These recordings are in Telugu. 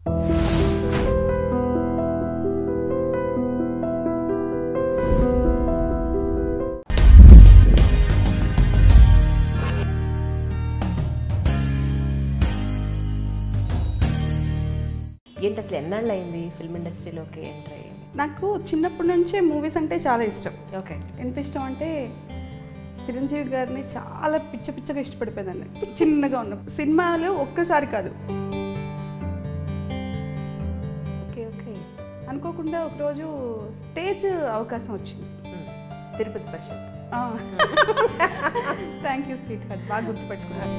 ఏంటి అసలు ఎన్నాళ్ళు అయింది ఫిల్మ్ ఇండస్ట్రీలోకి ఎంటర్ అయ్యింది నాకు చిన్నప్పటి నుంచే మూవీస్ అంటే చాలా ఇష్టం ఓకే ఎంత ఇష్టం అంటే చిరంజీవి గారిని చాలా పిచ్చ పిచ్చగా ఇష్టపడిపోయిందండి చిన్నగా ఉన్నప్పుడు సినిమాలు ఒక్కసారి కాదు ఓకే ఓకే అనుకోకుండా ఒకరోజు స్టేజ్ అవకాశం వచ్చింది Tirupati Parishat thank you sweet heart బాగా గుర్తుపెట్టుకున్నారు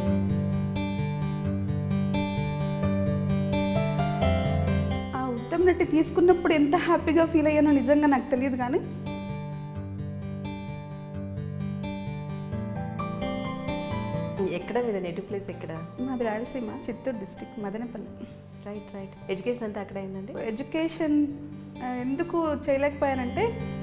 ఆ ఉత్తమ్ నటి తీసుకున్నప్పుడు ఎంత హ్యాపీగా ఫీల్ అయ్యానో నిజంగా నాకు తెలియదు కానీ ఎక్కడ మీద నెటివ్ ప్లేస్ ఎక్కడ మాది Rayalaseema Chittoor district Madanapalle right right education అంతా అక్కడ అయిందండి ఎడ్యుకేషన్ ఆ, ఎందుకు చేయలేకపోయానంటే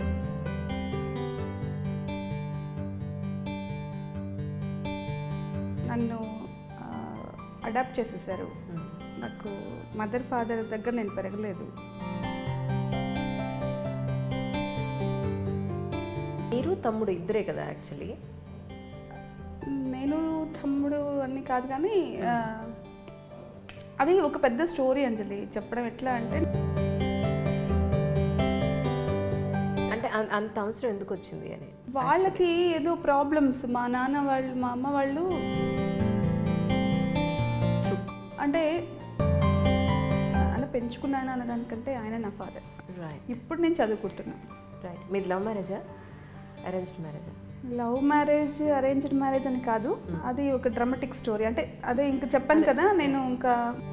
నన్ను అడాప్ట్ చేసేసారు నాకు మదర్ ఫాదర్ దగ్గర నేను పెరగలేదు మీరు తమ్ముడు ఇద్దరే కదా యాక్చువల్లీ నేను తమ్ముడు అన్ని కాదు కానీ ఆ, అది ఒక పెద్ద స్టోరీ అంజలి చెప్పడం ఎట్లా అంటే అంటే అం- అంత అవసరం ఎందుకు వచ్చింది అని వాళ్ళకి ఏదో ప్రాబ్లమ్స్ మా నాన్న వాళ్ళు మా అమ్మ వాళ్ళు అంటే అలా పెంచుకున్నాను అనడానికంటే ఆయన నా ఫాదర్ రైట్ ఇప్పుడు నేను చదువుకుంటున్నాను రైట్ మీది లవ్ మ్యారేజా అరేంజ్డ్ మ్యారేజా లవ్ మ్యారేజ్ అరేంజ్డ్ మ్యారేజ్ అని కాదు అది ఒక డ్రామాటిక్ స్టోరీ అంటే అదే ఇంకా చెప్పాను కదా నేను ఇంకా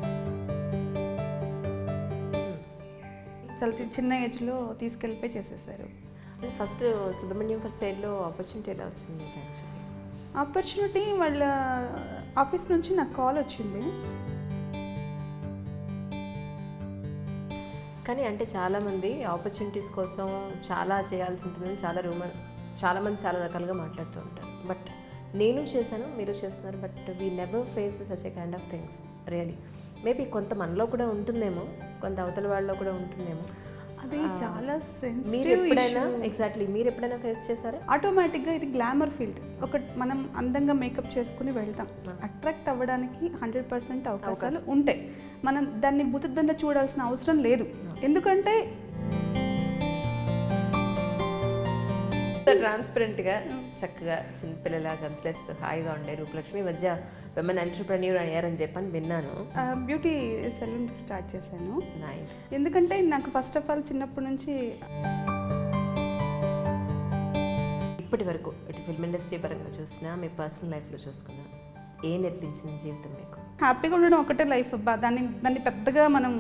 చాలా చి- చిన్న ఏజ్లో తీసుకెళ్ళిపోయి చేసేసారు అంటే ఫస్ట్ సుబ్రహ్మణ్యం ఫర్ సైడ్లో ఆపర్చునిటీ ఎలా వచ్చింది మీకు యాక్చువల్లీ ఆపర్చునిటీ వాళ్ళ ఆఫీస్ నుంచి నాకు కాల్ వచ్చింది కానీ అంటే చాలామంది ఆపర్చునిటీస్ కోసం చాలా చేయాల్సి ఉంటుందని చాలా రూమర్ చాలామంది చాలా రకాలుగా మాట్లాడుతూ ఉంటారు బట్ నేను చేశాను మీరు చేస్తున్నారు but we never face such a kind of things really maybe కొంత మనలో కూడా ఉంటుందేమో కొంత అవతల వాళ్ళలో కూడా ఉంటుందేమో అది చాలా మీరు సెన్సిటివ్ ఎప్పుడైనా ఎగ్జాక్ట్లీ మీరు ఎప్పుడైనా ఫేస్ చేశారా ఆటోమేటిక్గా ఇది గ్లామర్ ఫీల్డ్ ఒక మనం అందంగా మేకప్ చేసుకుని వెళ్తాం అట్రాక్ట్ అవ్వడానికి హండ్రెడ్ పర్సెంట్ అవకాశాలు ఉంటాయి మనం దాన్ని బుతుద్దండ చూడాల్సిన అవసరం లేదు ఎందుకంటే ట్రాన్స్పరెంట్గా చక్కగా చిన్నపిల్లలా గంతులేస్తూ హాయిగా ఉండే రూపలక్ష్మి ఈ మధ్య విమెన్ ఎంటర్ప్రెన్యూర్ అయ్యారని చెప్పని విన్నాను బ్యూటీ సెలూన్ స్టార్ట్ చేశాను నైస్ ఎందుకంటే నాకు ఫస్ట్ ఆఫ్ ఆల్ చిన్నప్పటి నుంచి ఇప్పటి వరకు ఇటు ఫిల్మ్ ఇండస్ట్రీ పరంగా చూసినా మీ పర్సనల్ లైఫ్లో చూసుకున్నా ఏ నేర్పించింది జీవితం మీకు హ్యాపీగా ఉండడం ఒకటే లైఫ్ అబ్బా దాన్ని దాన్ని పెద్దగా మనం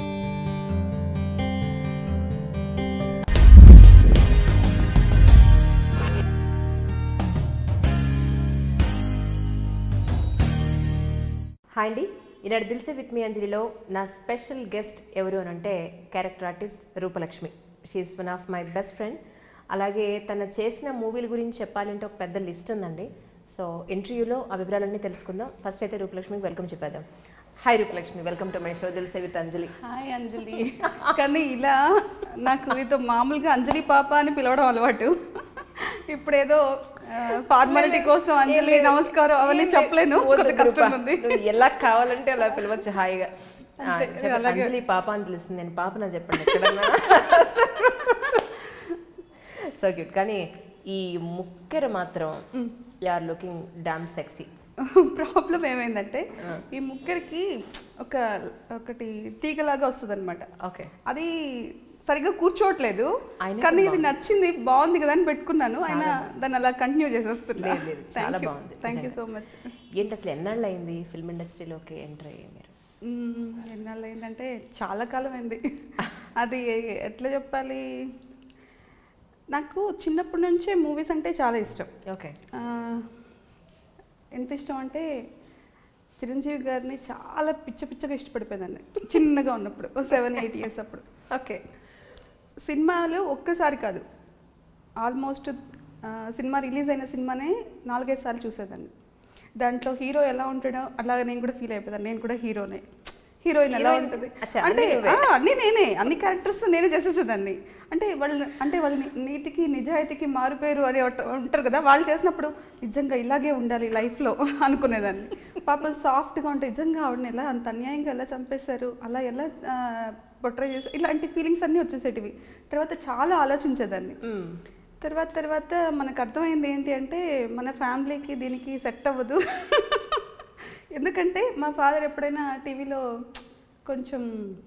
హాయ్ అండి ఈనాడు దిల్సే విత్ మీ అంజలిలో నా స్పెషల్ గెస్ట్ ఎవరు అని అంటే character artist Rupalakshmi she's one of my best friend అలాగే తన చేసిన మూవీల గురించి చెప్పాలంటే ఒక పెద్ద లిస్ట్ ఉందండి సో ఇంటర్వ్యూలో ఆ వివరాలన్నీ తెలుసుకుందాం ఫస్ట్ అయితే రూపలక్ష్మికి వెల్కమ్ చెప్పేద్దాం hi Rupalakshmi welcome to my show Dilse with Anjali hi Anjali కానీ ఇలా నాకు ఏదో మామూలుగా అంజలి పాప అని పిలవడం అలవాటు ఇప్పుడు ఏదో ఫార్మాలిటీ కోసం అంజలి నమస్కారం అవన్నీ చెప్పలేను కొంచెం కష్టంగా ఉంది నువ్వు ఎలా కావాలంటే అలా పిలవచ్చు హాయిగా ఆ, అంతే, చెప్పండి. అంజలి పాప అని పిలుస్తుంది నేను పాప నా చెప్పండి ఎక్కడన్నా సో క్యూట్ కానీ ఈ ముక్కెర మాత్రం are looking damn sexy problem ఏమైందంటే ఈ ముగ్గురికి ఒక ఒకటి తీగలాగా వస్తుంది అనమాట ఓకే అది సరిగ్గా కూర్చోవట్లేదు అయినా కానీ ఇది నచ్చింది బాగుంది కదా అని పెట్టుకున్నాను ఆయన దాన్ని అలా కంటిన్యూ చేసేస్తున్నా లేదు, లేదు, చాలా బాగుంది, థ్యాంక్ యూ సో మచ్ ఏంటి అసలు ఎన్నాళ్ళు అయింది ఫిల్మ్ ఇండస్ట్రీలోకి ఎంటర్ అయ్యి మీరు ఎన్నాళ్ళు అయిందంటే చాలా కాలం అయింది అది ఎట్లా చెప్పాలి నాకు చిన్నప్పటి నుంచే మూవీస్ అంటే చాలా ఇష్టం ఓకే ఆ, ఎంత ఇష్టం అంటే చిరంజీవి గారిని చాలా పిచ్చ పిచ్చగా ఇష్టపడిపోయిందండి చిన్నగా ఉన్నప్పుడు సెవెన్ ఎయిట్ ఇయర్స్ అప్పుడు ఓకే సినిమాలు ఒక్కసారి కాదు ఆల్మోస్ట్ ఆ, సినిమా రిలీజ్ అయిన సినిమానే నాలుగైదు సార్లు చూసేదాన్ని దాంట్లో హీరో ఎలా ఉంటాడో అలాగే నేను కూడా ఫీల్ అయిపోయాను నేను కూడా హీరోనే హీరోయిన్ ఎలా Heroine- ఉంటుంది అచ్చా, అంటే అన్నీ నువ్వే. ఆ, అన్నీ నేనే అన్ని క్యారెక్టర్స్ నేనే చేసేసేదాన్ని అంటే వాళ్ళు అంటే వాళ్ళ ని- నీతికి నిజాయితీకి మారుపేరు అని ఒకటి ఉంటారు కదా వాళ్ళు చేసినప్పుడు నిజంగా ఇలాగే ఉండాలి లైఫ్లో అనుకునేదాన్ని పాప సాఫ్ట్గా ఉంటే నిజంగా ఆవిడని ఎలా అంత అన్యాయంగా ఎలా చంపేశారు అలా ఎలా పొట్రై చేశారు ఇలాంటి ఫీలింగ్స్ అన్నీ వచ్చేసేటివి తర్వాత చాలా ఆలోచించేదాన్ని మ్మ్. తర్వాత తర్వాత మనకు అర్థమైంది ఏంటి అంటే మన ఫ్యామిలీకి దీనికి సెట్ అవ్వదు ఎందుకంటే మా ఫాదర్ ఎప్పుడైనా టీవీలో కొంచెం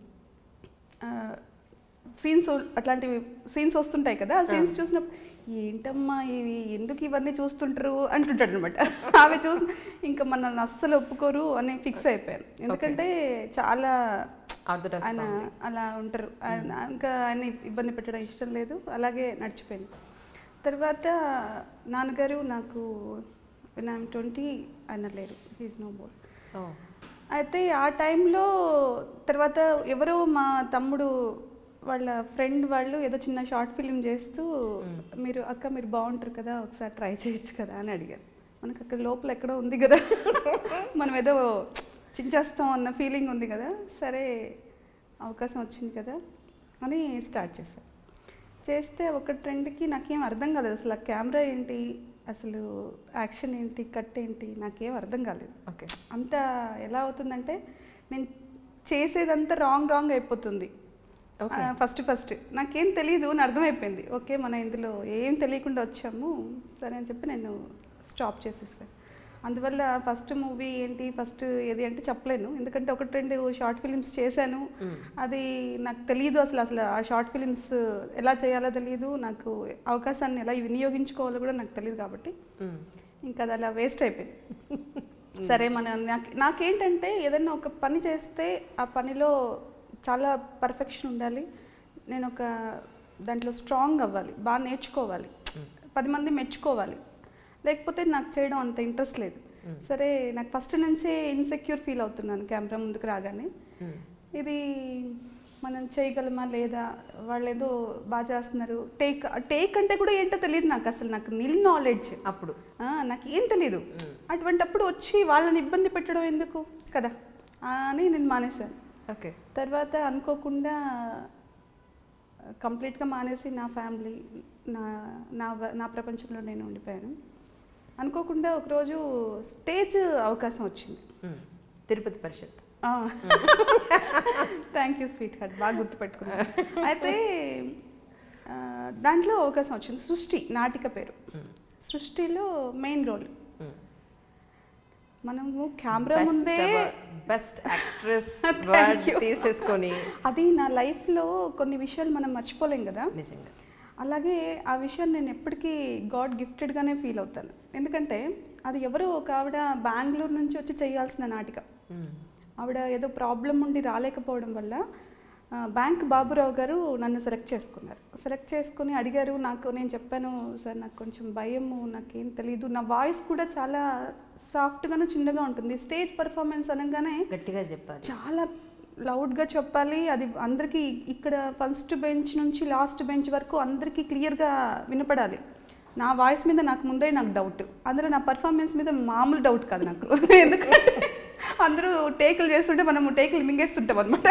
సీన్స్ అట్లాంటివి సీన్స్ వస్తుంటాయి కదా ఆ సీన్స్ చూసినప్పుడు ఏంటమ్మా ఇవి ఎందుకు ఇవన్నీ చూస్తుంటారు అంటుంటాడు అనమాట అవి చూసి ఇంకా మన అస్సలు ఒప్పుకోరు అని ఫిక్స్ అయిపోయాను ఎందుకంటే చాలా ఆర్థోడాక్స్ ఆయన అలా ఉంటారు ఆయన ఇంకా ఆయన ఇబ్బంది పెట్టడం ఇష్టం లేదు అలాగే నడిచిపోయింది తర్వాత నాన్నగారు నాకు ఐఎమ్ ట్వంటీ ఆయన లేరు హీస్ నో మోర్ ఓ అయితే ఆ టైంలో తర్వాత ఎవరో మా తమ్ముడు వాళ్ళ ఫ్రెండ్ వాళ్ళు ఏదో చిన్న షార్ట్ ఫిలిం చేస్తూ మీరు అక్క మీరు బాగుంటారు కదా ఒకసారి ట్రై చేయొచ్చు కదా అని అడిగారు మనకు అక్కడ లోపల ఎక్కడో ఉంది కదా మనం ఏదో చించేస్తాం అన్న ఫీలింగ్ ఉంది కదా సరే అవకాశం వచ్చింది కదా అని స్టార్ట్ చేశాను చేస్తే ఒక ట్రెండ్కి నాకేం అర్థం కాలేదు అసలు ఆ కెమెరా ఏంటి అసలు యాక్షన్ ఏంటి కట్ ఏంటి నాకేం అర్థం కాలేదు ఓకే అంత ఎలా అవుతుందంటే నేను చేసేదంతా రాంగ్ రాంగ్ అయిపోతుంది Okay. ఫస్ట్ ఫస్ట్ నాకేం తెలియదు అని అర్థమైపోయింది ఓకే మన ఇందులో ఏం తెలియకుండా వచ్చాము సరే అని చెప్పి నేను స్టాప్ చేసేసాను అందువల్ల ఫస్ట్ మూవీ ఏంటి ఫస్ట్ ఏది అంటే చెప్పలేను ఎందుకంటే ఒకటి రెండు షార్ట్ ఫిలిమ్స్ చేశాను అది నాకు తెలియదు అసలు అసలు ఆ షార్ట్ ఫిలిమ్స్ ఎలా చేయాలో తెలియదు నాకు అవకాశాన్ని ఎలా వినియోగించుకోవాలో కూడా నాకు తెలియదు కాబట్టి మ్మ్. ఇంకా అది అలా వేస్ట్ అయిపోయింది సరే మన నాకు నాకేంటంటే ఏదైనా ఒక పని చేస్తే ఆ పనిలో చాలా పర్ఫెక్షన్ ఉండాలి నేను ఒక దాంట్లో స్ట్రాంగ్ అవ్వాలి బాగా నేర్చుకోవాలి పది మంది మెచ్చుకోవాలి లేకపోతే నాకు చేయడం అంత ఇంట్రెస్ట్ లేదు సరే నాకు ఫస్ట్ నుంచే ఇన్సెక్యూర్ ఫీల్ అవుతున్నాను కెమెరా ముందుకు రాగానే మ్మ్. ఇది మనం చేయగలమా లేదా వాళ్ళు ఏదో బాగా చేస్తున్నారు టేక్ టేక్ అంటే కూడా ఏంటో తెలియదు నాకు అసలు నాకు నిల్ నాలెడ్జ్ అప్పుడు ఆ, నాకు ఏం తెలీదు అటువంటప్పుడు వచ్చి వాళ్ళని ఇబ్బంది పెట్టడం ఎందుకు కదా అని నేను మానేశాను ఓకే తర్వాత అనుకోకుండా కంప్లీట్గా మానేసి నా ఫ్యామిలీ నా నా వ- నా ప్రపంచంలో నేను ఉండిపోయాను అనుకోకుండా ఒకరోజు స్టేజ్ అవకాశం వచ్చింది మ్మ్. Tirupati Parishat thank you sweet heart బాగా గుర్తుపెట్టుకున్నాను అయితే ఆ, దాంట్లో అవకాశం వచ్చింది సృష్టి నాటిక పేరు సృష్టిలో మెయిన్ రోల్ మ్మ్. మనము కెమెరా ముందే best actress Thank word you. తీసేసుకొని అది నా లైఫ్లో కొన్ని విషయాలు మనం మర్చిపోలేం కదా నిజంగా అలాగే ఆ విషయం నేను ఎప్పటికీ గాడ్ గిఫ్టెడ్గానే ఫీల్ అవుతాను ఎందుకంటే అది ఎవరో ఒక ఆవిడ బెంగళూరు నుంచి వచ్చి చేయాల్సిన నాటిక మ్మ్. ఆవిడ ఏదో ప్రాబ్లం ఉండి రాలేకపోవడం వల్ల ఆ, బ్యాంక్ బాబురావు గారు నన్ను సెలెక్ట్ చేసుకున్నారు సెలెక్ట్ చేసుకుని అడిగారు నాకు నేను చెప్పాను సార్ నాకు కొంచెం భయము నాకేం తెలియదు నా వాయిస్ కూడా చాలా సాఫ్ట్గాను చిన్నగా ఉంటుంది స్టేజ్ పర్ఫార్మెన్స్ అనగానే గట్టిగా చెప్పాలి చాలా లౌడ్గా చెప్పాలి అది అందరికీ ఇక్కడ ఫస్ట్ బెంచ్ నుంచి లాస్ట్ బెంచ్ వరకు అందరికీ క్లియర్గా వినపడాలి నా వాయిస్ మీద నాకు ముందే నాకు డౌట్ అందులో నా పర్ఫార్మెన్స్ మీద మామూలు డౌట్ కాదు నాకు ఎందుకంటే అందరూ టేకులు చేస్తుంటే మనము టేకులు మింగేస్తుంటాం అనమాట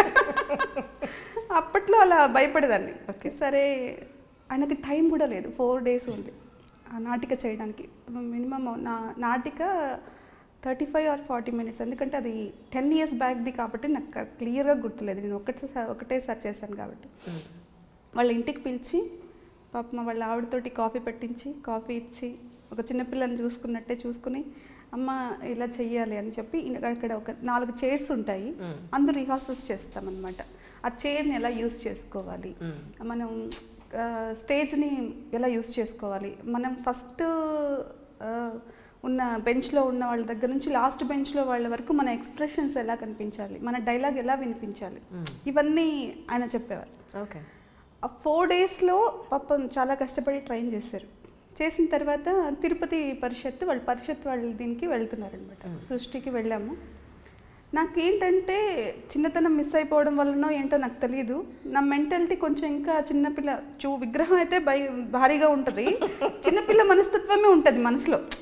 అప్పట్లో అలా భయపడేదాన్ని ఓకే సరే ఆయనకి టైం కూడా లేదు ఫోర్ డేస్ ఉంది ఆ నాటిక చేయడానికి మినిమం నా నాటిక thirty five or forty minutes ఎందుకంటే అది టెన్ ఇయర్స్ బ్యాక్ది కాబట్టి నాకు క్లియర్గా గుర్తులేదు నేను ఒకటే ఒకటేసారి చేశాను కాబట్టి మ్మ్. వాళ్ళ ఇంటికి పిలిచి పాపం వాళ్ళ ఆవిడతోటి కాఫీ పెట్టించి కాఫీ ఇచ్చి ఒక చిన్నపిల్లని చూసుకున్నట్టే చూసుకుని అమ్మ ఇలా చెయ్యాలి అని చెప్పి ఇన్- అక్కడ ఒక నాలుగు చైర్స్ ఉంటాయి మ్మ్. అందరూ రిహార్సల్స్ చేస్తామన్నమాట ఆ చైర్ని ఎలా యూస్ చేసుకోవాలి మ్మ్. మనం ఆ, స్టేజ్ని ఎలా యూస్ చేసుకోవాలి మనం ఫస్ట్ ఆ, ఉన్న బెంచ్లో ఉన్న వాళ్ళ దగ్గర నుంచి లాస్ట్ బెంచ్లో వాళ్ళ వరకు మన ఎక్స్ప్రెషన్స్ ఎలా కనిపించాలి మన డైలాగ్ ఎలా వినిపించాలి మ్మ్. ఇవన్నీ ఆయన చెప్పేవారు ఓకే ఆ ఫోర్ డేస్లో పాపం చాలా కష్టపడి ట్రైన్ చేశారు చేసిన తర్వాత తిరుపతి పరిషత్ వాళ్ళ పరిషత్ వాళ్ళ దీనికి వెళ్తున్నారనమాట సృష్టికి వెళ్ళాము నాకేంటంటే చిన్నతనం మిస్ అయిపోవడం వల్లనో ఏంటో నాకు తెలియదు నా మెంటాలిటీ కొంచెం ఇంకా చిన్నపిల్ల చూ విగ్రహం అయితే భయ భారీగా ఉంటుంది చిన్నపిల్ల మనస్తత్వమే ఉంటుంది మనసులో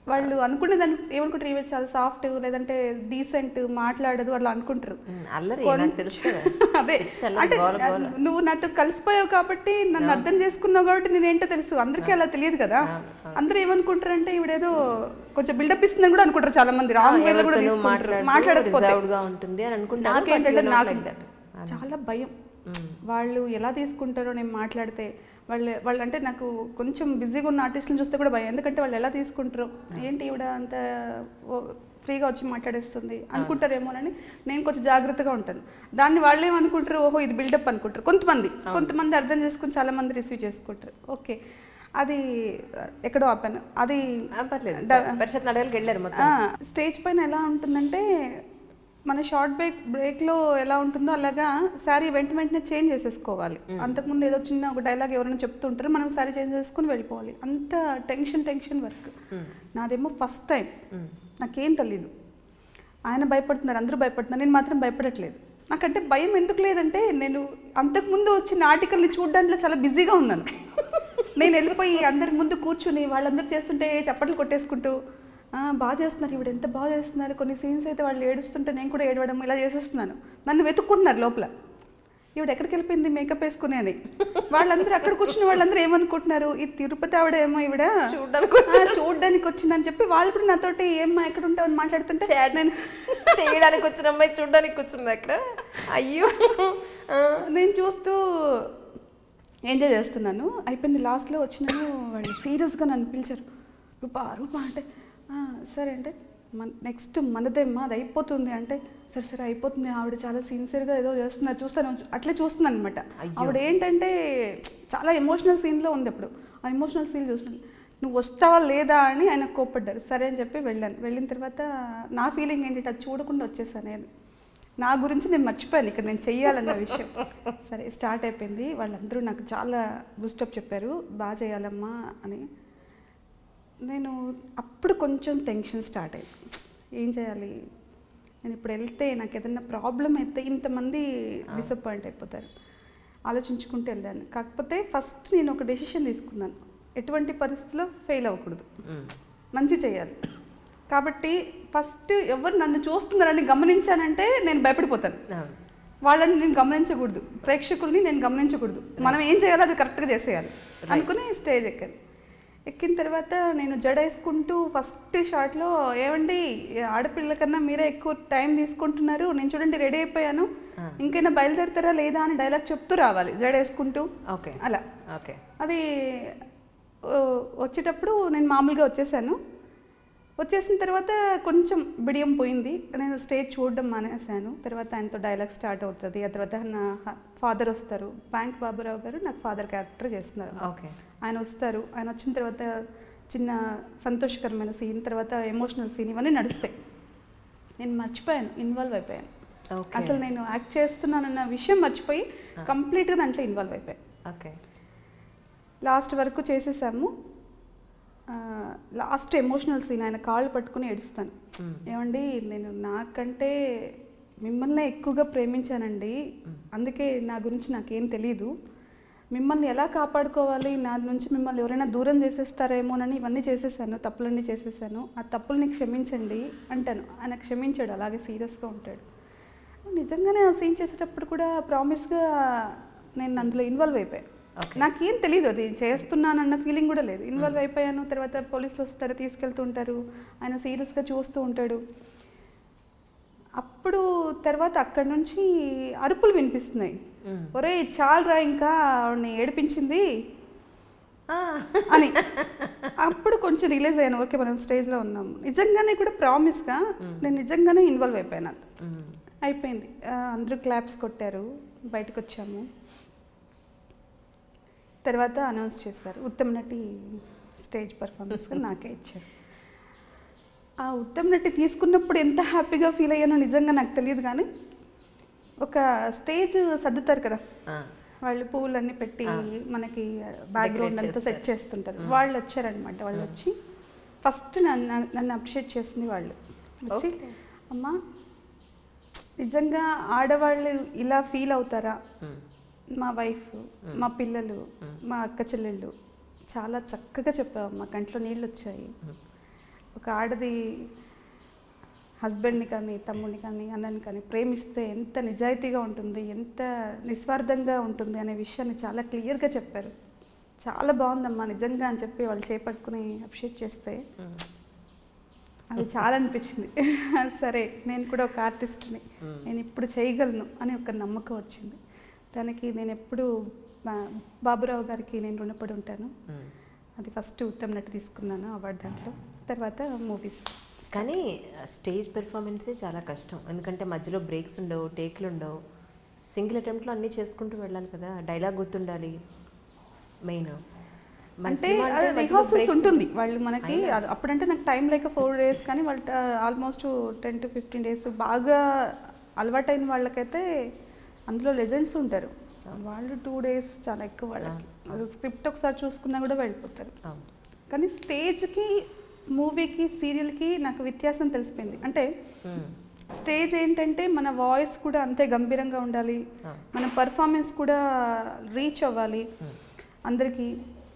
వాళ్ళు అనుకునే దాన్ని ఏమనుకుంటారు ఈమె చాలా సాఫ్ట్ లేదంటే డీసెంట్ మాట్లాడదు అట్లా అనుకుంటారు ఉమ్, అల్లరి నాకు తెలుసు కదా అదే పిచ్చి అల్లరి, అంటే గోల గోల. నువ్వు నాతో కలిసిపోయావు కాబట్టి నన్ను అర్థం చేసుకున్నావు కాబట్టి నేనేంటో తెలుసు అందరికీ అలా తెలియదు కదా అందరూ ఏమనుకుంటారంటే ఇవిడేదో కొంచెం బిల్డప్ ఇస్తుందని కూడా అనుకుంటారు చాలా మంది రాంగ్ వేలో కూడా ఎవరితోనూ తీసుకుంటారు మాట్లాడుతూ మాట్లాడకపోతే reserved గా ఉంటుంది అని అనుకుంటారు but నాకేంటంటే you're not నాకు like that. చాలా భయం వాళ్ళు ఎలా తీసుకుంటారో నేను మాట్లాడితే వాళ్ళు వాళ్ళు అంటే నాకు కొంచెం బిజీగా ఉన్న ఆర్టిస్టులను చూస్తే కూడా భయం ఎందుకంటే వాళ్ళు ఎలా తీసుకుంటారో ఏంటి ఈవిడ అంత ఫ్రీగా వచ్చి మాట్లాడేస్తుంది అనుకుంటారేమోనని నేను కొంచెం జాగ్రత్తగా ఉంటాను దాన్ని వాళ్ళు ఏమనుకుంటారు ఓహో ఇది బిల్డప్ అనుకుంటారు కొంతమంది కొంతమంది అర్థం చేసుకుని చాలా మంది రిసీవ్ చేసుకుంటారు ఓకే అది ఆ, ఎక్కడో ఆపాను అది ఆ, పర్లేదు పరిషత్ నాటకాలకు వెళ్ళారు మొత్తం ఆ, స్టేజ్ పైన ఎలా ఉంటుందంటే మన షార్ట్ బ్రేక్ బ్రేక్లో ఎలా ఉంటుందో అలాగా శారీ వెంట వెంటనే చేంజ్ చేసేసుకోవాలి అంతకుముందు ఏదో చిన్న ఒక డైలాగ్ ఎవరైనా చెప్తుంటారు మనం శారీ చేంజ్ చేసుకుని వెళ్ళిపోవాలి అంత టెన్షన్ టెన్షన్ వర్క్ నాదేమో ఫస్ట్ టైం నాకేం తెలీదు ఆయన భయపడుతున్నారు అందరూ భయపడుతున్నారు నేను మాత్రం భయపడట్లేదు నాకంటే భయం ఎందుకు లేదంటే నేను అంతకుముందు వచ్చిన ఆర్టికల్ని చూడడానికి చాలా బిజీగా ఉన్నాను నేను వెళ్ళిపోయి అందరి ముందు కూర్చుని వాళ్ళందరూ చేస్తుంటే చప్పట్లు కొట్టేసుకుంటూ "ఆ, బాగా చేస్తున్నారు ఇవిడ ఎంత బాగా చేస్తున్నారు కొన్ని సీన్స్ అయితే వాళ్ళు ఏడుస్తుంటే నేను కూడా ఏడవడం ఇలా చేసేస్తున్నాను నన్ను వెతుక్కుంటున్నారు లోపల ఈవిడ ఎక్కడికి వెళ్ళిపోయింది మేకప్ వేసుకుని అని వాళ్ళందరూ అక్కడ కూర్చుని వాళ్ళందరూ ఏమనుకుంటున్నారు ఈ తిరుపతి ఆవిడ ఏమో ఈవిడ చూడ్డానికి "ఆ, చూడ్డానికి వచ్చిందని చెప్పి వాళ్ళు కూడా నాతోటి ఏమ్మా ఎక్కడ ఉంటావు అని మాట్లాడుతుంటే నేను చేయడానికి వచ్చిన అమ్మాయి చూడడానికి వచ్చింది అక్కడ అయ్యో ఆ, నేను చూస్తూ ఎంజాయ్ చేస్తున్నాను అయిపోయింది లాస్ట్లో వచ్చినాను వాళ్ళు సీరియస్గా నన్ను పిలిచారు రూపా రూపా అంటే "ఆ, సరే అంటే మన నెక్స్ట్ మనదేమ్మా అది అయిపోతుంది అంటే సరే సరే అయిపోతుంది ఆవిడ చాలా సిన్సియర్గా ఏదో చేస్తున్నారు చూస్తాను అట్లే చూస్తున్నాను అనమాట ఆవిడ ఏంటంటే చాలా ఎమోషనల్ సీన్లో ఉంది అప్పుడు ఆ ఎమోషనల్ సీన్ చూస్తున్నాను నువ్వు వస్తావా లేదా అని ఆయన కోప్పడ్డారు సరే అని చెప్పి వెళ్ళాను వెళ్ళిన తర్వాత నా ఫీలింగ్ ఏంటంటే అది చూడకుండా వచ్చేసాను నేను నా గురించి నేను మర్చిపోయాను ఇక్కడ నేను చెయ్యాలన్న విషయం సరే స్టార్ట్ అయిపోయింది వాళ్ళందరూ నాకు చాలా బూస్టప్ చెప్పారు బాగా చేయాలమ్మా అని నేను అప్పుడు కొంచెం టెన్షన్ స్టార్ట్ అయింది ఏం చేయాలి నేను ఇప్పుడు వెళ్తే నాకు ఏదైనా ప్రాబ్లం అయితే ఇంతమంది డిసప్పాయింట్ అయిపోతారు ఆలోచించుకుంటూ వెళ్ళాను కాకపోతే ఫస్ట్ నేను ఒక డెసిషన్ తీసుకున్నాను ఎటువంటి పరిస్థితిలో ఫెయిల్ అవ్వకూడదు ఉమ్, మంచి చేయాలి కాబట్టి ఫస్ట్ ఎవరు నన్ను చూస్తున్నారని గమనించానంటే నేను భయపడిపోతాను అవును. వాళ్ళని నేను గమనించకూడదు ప్రేక్షకుల్ని నేను గమనించకూడదు మనం ఏం చేయాలో అది కరెక్ట్గా చేసేయాలి అనుకుని స్టేజ్ ఎక్కాను ఎక్కిన తర్వాత నేను జడ వేసుకుంటూ ఫస్ట్ షాట్లో ఏమండి ఆడపిల్ల కన్నా మీరే ఎక్కువ టైం తీసుకుంటున్నారు నేను చూడండి రెడీ అయిపోయాను ఇంకైనా బయలుదేరుతారా లేదా అని డైలాగ్ చెప్తూ రావాలి జడ వేసుకుంటూ ఓకే అలా ఓకే అది ఓ, వచ్చేటప్పుడు నేను మామూలుగా వచ్చేసాను వచ్చేసిన తర్వాత కొంచెం బిడియం పోయింది నేను స్టేజ్ చూడడం మానేశాను తర్వాత ఆయనతో డైలాగ్ స్టార్ట్ అవుతుంది ఆ తర్వాత నా ఫాదర్ వస్తారు బ్యాంక్ బాబురావు గారు నాకు ఫాదర్ క్యారెక్టర్ చేస్తున్నారు ఓకే ఆయన వస్తారు ఆయన వచ్చిన తర్వాత చిన్న సంతోషకరమైన సీన్ తర్వాత ఎమోషనల్ సీన్ ఇవన్నీ నడుస్తాయి నేను మర్చిపోయాను ఇన్వాల్వ్ అయిపోయాను ఓకే అసలు నేను యాక్ట్ చేస్తున్నానన్న విషయం మర్చిపోయి కంప్లీట్గా దాంట్లో ఇన్వాల్వ్ అయిపోయాను ఓకే లాస్ట్ వరకు చేసేసాము లాస్ట్ ఎమోషనల్ సీన్ ఆయన కాళ్ళు పట్టుకుని ఏడుస్తాను ఏమండి నేను నాకంటే మిమ్మల్ని ఎక్కువగా ప్రేమించానండి అందుకే నా గురించి నాకేం తెలీదు మిమ్మల్ని ఎలా కాపాడుకోవాలి నా నుంచి మిమ్మల్ని ఎవరైనా దూరం చేసేస్తారేమోనని ఇవన్నీ చేసేసాను తప్పులన్నీ చేసేసాను ఆ తప్పుల్ని క్షమించండి అంటాను ఆయన క్షమించాడు అలాగే సీరియస్గా ఉంటాడు నిజంగానే ఆ సీన్ చేసేటప్పుడు కూడా ప్రామిస్గా నేను అందులో ఇన్వాల్వ్ అయిపోయాను నాకేం తెలియదు అది చేస్తున్నానన్న ఫీలింగ్ కూడా లేదు ఇన్వాల్వ్ అయిపోయాను తర్వాత పోలీసులు వస్తారు తీసుకెళ్తుంటారు ఆయన సీరియస్గా చూస్తూ ఉంటాడు అప్పుడు తర్వాత అక్కడి నుంచి అరుపులు వినిపిస్తున్నాయి ఒరే చాలరా ఇంకా ఆవిడని ఏడిపించింది ఆ, అని అప్పుడు కొంచెం రిలీజ్ అయ్యాను ఓకే మనం స్టేజ్లో ఉన్నాం నిజంగానే కూడా ప్రామిస్గా నేను నిజంగానే ఇన్వాల్వ్ అయిపోయాను అది ఉమ్, అయిపోయింది ఆ, అందరూ క్లాప్స్ కొట్టారు బయటకు వచ్చాము తర్వాత అనౌన్స్ చేశారు ఉత్తమ నటి స్టేజ్ పర్ఫార్మెన్స్గా నాకే ఇచ్చారు ఆ ఉత్తమ నటి తీసుకున్నప్పుడు ఎంత హ్యాపీగా ఫీల్ అయ్యానో నిజంగా నాకు తెలియదు కానీ ఒక స్టేజ్ సర్దుతారు కదా ఆ, వాళ్ళు పువ్వులన్నీ పెట్టి మనకి బ్యాక్గ్రౌండ్ అంతా సెట్ చేస్తుంటారు వాళ్ళు వచ్చారనమాట వాళ్ళు వచ్చి ఫస్ట్ నన్ను నన్ను అప్రిషియేట్ చేసింది వాళ్ళు వచ్చి అమ్మా నిజంగా ఆడవాళ్ళు ఇలా ఫీల్ అవుతారా ఉమ్, మా వైఫ్ మా పిల్లలు మా అక్క చెల్లెళ్ళు చాలా చక్కగా చెప్పావు మా కంట్లో నీళ్ళు వచ్చాయి ఒక ఆడది హస్బెండ్ని కానీ తమ్ముడిని కానీ అన్నని కానీ ప్రేమిస్తే ఎంత నిజాయితీగా ఉంటుంది ఎంత నిస్వార్థంగా ఉంటుంది అనే విషయాన్ని చాలా క్లియర్గా చెప్పారు చాలా బాగుందమ్మా నిజంగా అని చెప్పి వాళ్ళు చేపట్టుకుని అప్రిషియేట్ చేస్తే అది చాలా అనిపించింది సరే నేను కూడా ఒక ఆర్టిస్ట్ని నేను ఇప్పుడు చేయగలను అని ఒక నమ్మకం వచ్చింది దానికి నేను ఎప్పుడు మా- బాబురావు గారికి నేను రుణపడి ఉంటాను అది ఫస్ట్ ఉత్తమ నటి తీసుకున్నాను అవార్డు దాంట్లో తర్వాత మూవీస్ కానీ స్టేజ్ పెర్ఫార్మెన్సే చాలా కష్టం ఎందుకంటే మధ్యలో బ్రేక్స్ ఉండవు టేక్లు ఉండవు సింగిల్ అటెంప్ట్లో అన్నీ చేసుకుంటూ వెళ్ళాలి కదా డైలాగ్ గుర్తుండాలి మెయిన్ అంటే రిహార్సల్స్ ఉంటుంది వాళ్ళు మనకి అది- అప్పుడంటే నాకు టైం లేక ఫోర్ డేస్ కానీ వాళ్ళు almost ten to fifteen days బాగా అలవాటైన వాళ్ళకైతే అందులో లెజెండ్స్ ఉంటారు వాళ్ళు టూ డేస్ చాలా ఎక్కువ వాళ్ళకి అది స్క్రిప్ట్ ఒకసారి చూసుకున్నా కూడా వెళ్ళిపోతారు కానీ స్టేజ్కి మూవీకి సీరియల్కి నాకు వ్యత్యాసం తెలిసిపోయింది అంటే స్టేజ్ ఏంటంటే మన వాయిస్ కూడా అంతే గంభీరంగా ఉండాలి మన పర్ఫార్మెన్స్ కూడా రీచ్ అవ్వాలి అందరికీ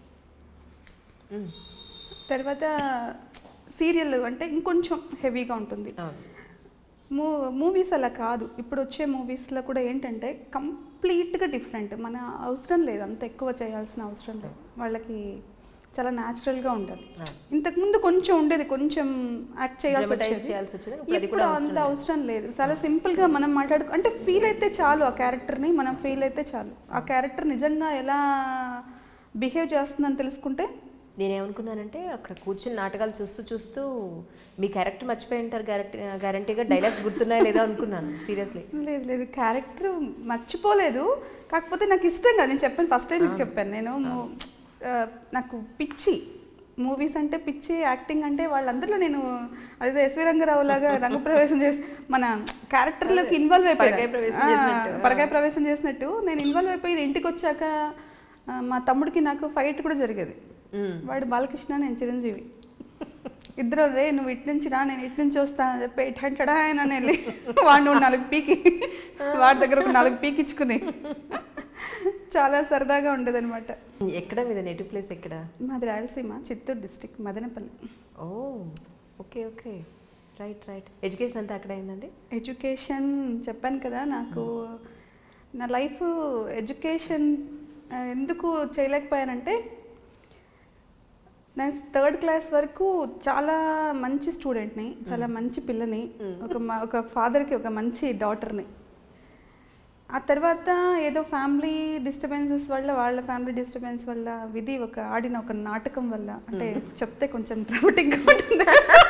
తర్వాత సీరియల్ అంటే ఇంకొంచెం హెవీగా ఉంటుంది మూ మూవీస్ అలా కాదు ఇప్పుడు వచ్చే మూవీస్లో కూడా ఏంటంటే కంప్లీట్గా డిఫరెంట్ మన అవసరం లేదు అంత ఎక్కువ చేయాల్సిన అవసరం లేదు వాళ్ళకి చాలా న్యాచురల్గా ఉండాలి ఇంతకుముందు కొంచెం ఉండేది కొంచెం యాక్ట్ చేయాల్సి Dramatize వచ్చేది చేయాల్సి వచ్చేది, ఇప్పుడు అది ఇప్పుడు కూడా అంత అవసరం లేదు చాలా సింపుల్గా మనం మాట్లాడుకో అంటే ఫీల్ అయితే చాలు ఆ క్యారెక్టర్ని మనం ఫీల్ అయితే చాలు ఆ క్యారెక్టర్ నిజంగా ఎలా బిహేవ్ చేస్తుందని తెలుసుకుంటే నేనేమనుకున్నానంటే అక్కడ కూర్చుని నాటకాలు చూస్తూ చూస్తూ మీ క్యారెక్టర్ మర్చిపోయి ఉంటారు గ్యారెంటీ గ్యారంటీగా డైలాగ్స్ గుర్తున్నాయా లేదా అనుకున్నాను సీరియస్లీ లేదు లేదు క్యారెక్టర్ మర్చిపోలేదు కాకపోతే నాకు ఇష్టం కదా నేను చెప్పాను ఫస్ట్ టైం మీకు చెప్పాను నేను ము- ఆ, నాకు పిచ్చి మూవీస్ అంటే పిచ్చి యాక్టింగ్ అంటే వాళ్ళందరిలో నేను అదే ఎస్వి రంగారావు లాగా రంగప్రవేశం చేసి మన క్యారెక్టర్లోకి ఇన్వాల్వ్ పరకాయ ప్రవేశం అయిపోయాను చేసినట్టు. ఆ, పరకాయ ప్రవేశం చేసినట్టు నేను ఇన్వాల్వ్ అయిపోయి ఇంటికి వచ్చాక ఆ, మా తమ్ముడికి నాకు ఫైట్ కూడా జరిగేది వాడు బాలకృష్ణ నేను చిరంజీవి ఇద్దరు రే నువ్వు ఇటు నుంచి రా నేను ఇటు నుంచి వస్తా అని చెప్పి ఇటు అంటాడా ఆయన అని వెళ్ళి వాడిని ఒక నాలుగు పీకి వాడి దగ్గర ఒక నాలుగు పీకిచ్చుకుని చాలా సరదాగా ఉండేది అనమాట ఎక్కడ మీద నెటివ్ ప్లేస్ ఎక్కడ మాది Rayalaseema Chittoor district Madanapalle oh okay okay right right education అంతా అక్కడ అయిందండి ఎడ్యుకేషన్ చెప్పాను కదా నాకు నా లైఫ్ ఎడ్యుకేషన్ ఆ, ఎందుకు చేయలేకపోయానంటే నేను థర్డ్ క్లాస్ వరకు చాలా మంచి స్టూడెంట్ని చాలా మంచి పిల్లని ఒక మ- ఒక ఫాదర్కి ఒక మంచి డాటర్ని ఆ తర్వాత ఏదో ఫ్యామిలీ డిస్టర్బెన్సెస్ వల్ల వాళ్ళ ఫ్యామిలీ డిస్టర్బెన్స్ వల్ల విధి ఒక ఆడిన ఒక నాటకం వల్ల అంటే చెప్తే కొంచెం డ్రామాటిక్గా ఉంటుంది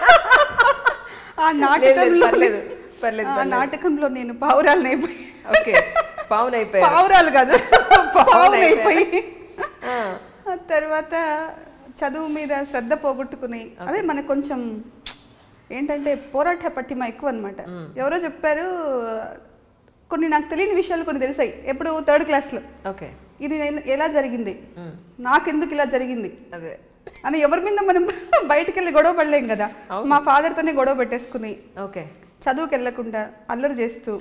ఆ నాటకంలో పర్లేదు, పర్లేదు, ఆ నాటకంలో నేను పావురాలు అయిపోయి ఓకే పావున్ అయిపోయారు పావురాలు కాదు పావులు అయిపోయి ఆ. ఆ తర్వాత చదువు మీద శ్రద్ధ పోగొట్టుకుని అదే మనకు కొంచెం ఏంటంటే పోరాట పట్టిమ ఎక్కువ అనమాట ఎవరో చెప్పారు కొన్ని నాకు తెలియని విషయాలు కొన్ని తెలిసాయి ఎప్పుడు థర్డ్ క్లాస్లో ఓకే ఇది నేను ఎలా జరిగింది మ్. నాకెందుకు ఇలా జరిగింది అదే అని ఎవరి మీద మనం బయటికి వెళ్ళి గొడవ పడలేం కదా మా ఫాదర్తోనే గొడవ పెట్టేసుకుని ఓకే చదువుకి వెళ్ళకుండా అల్లరి చేస్తూ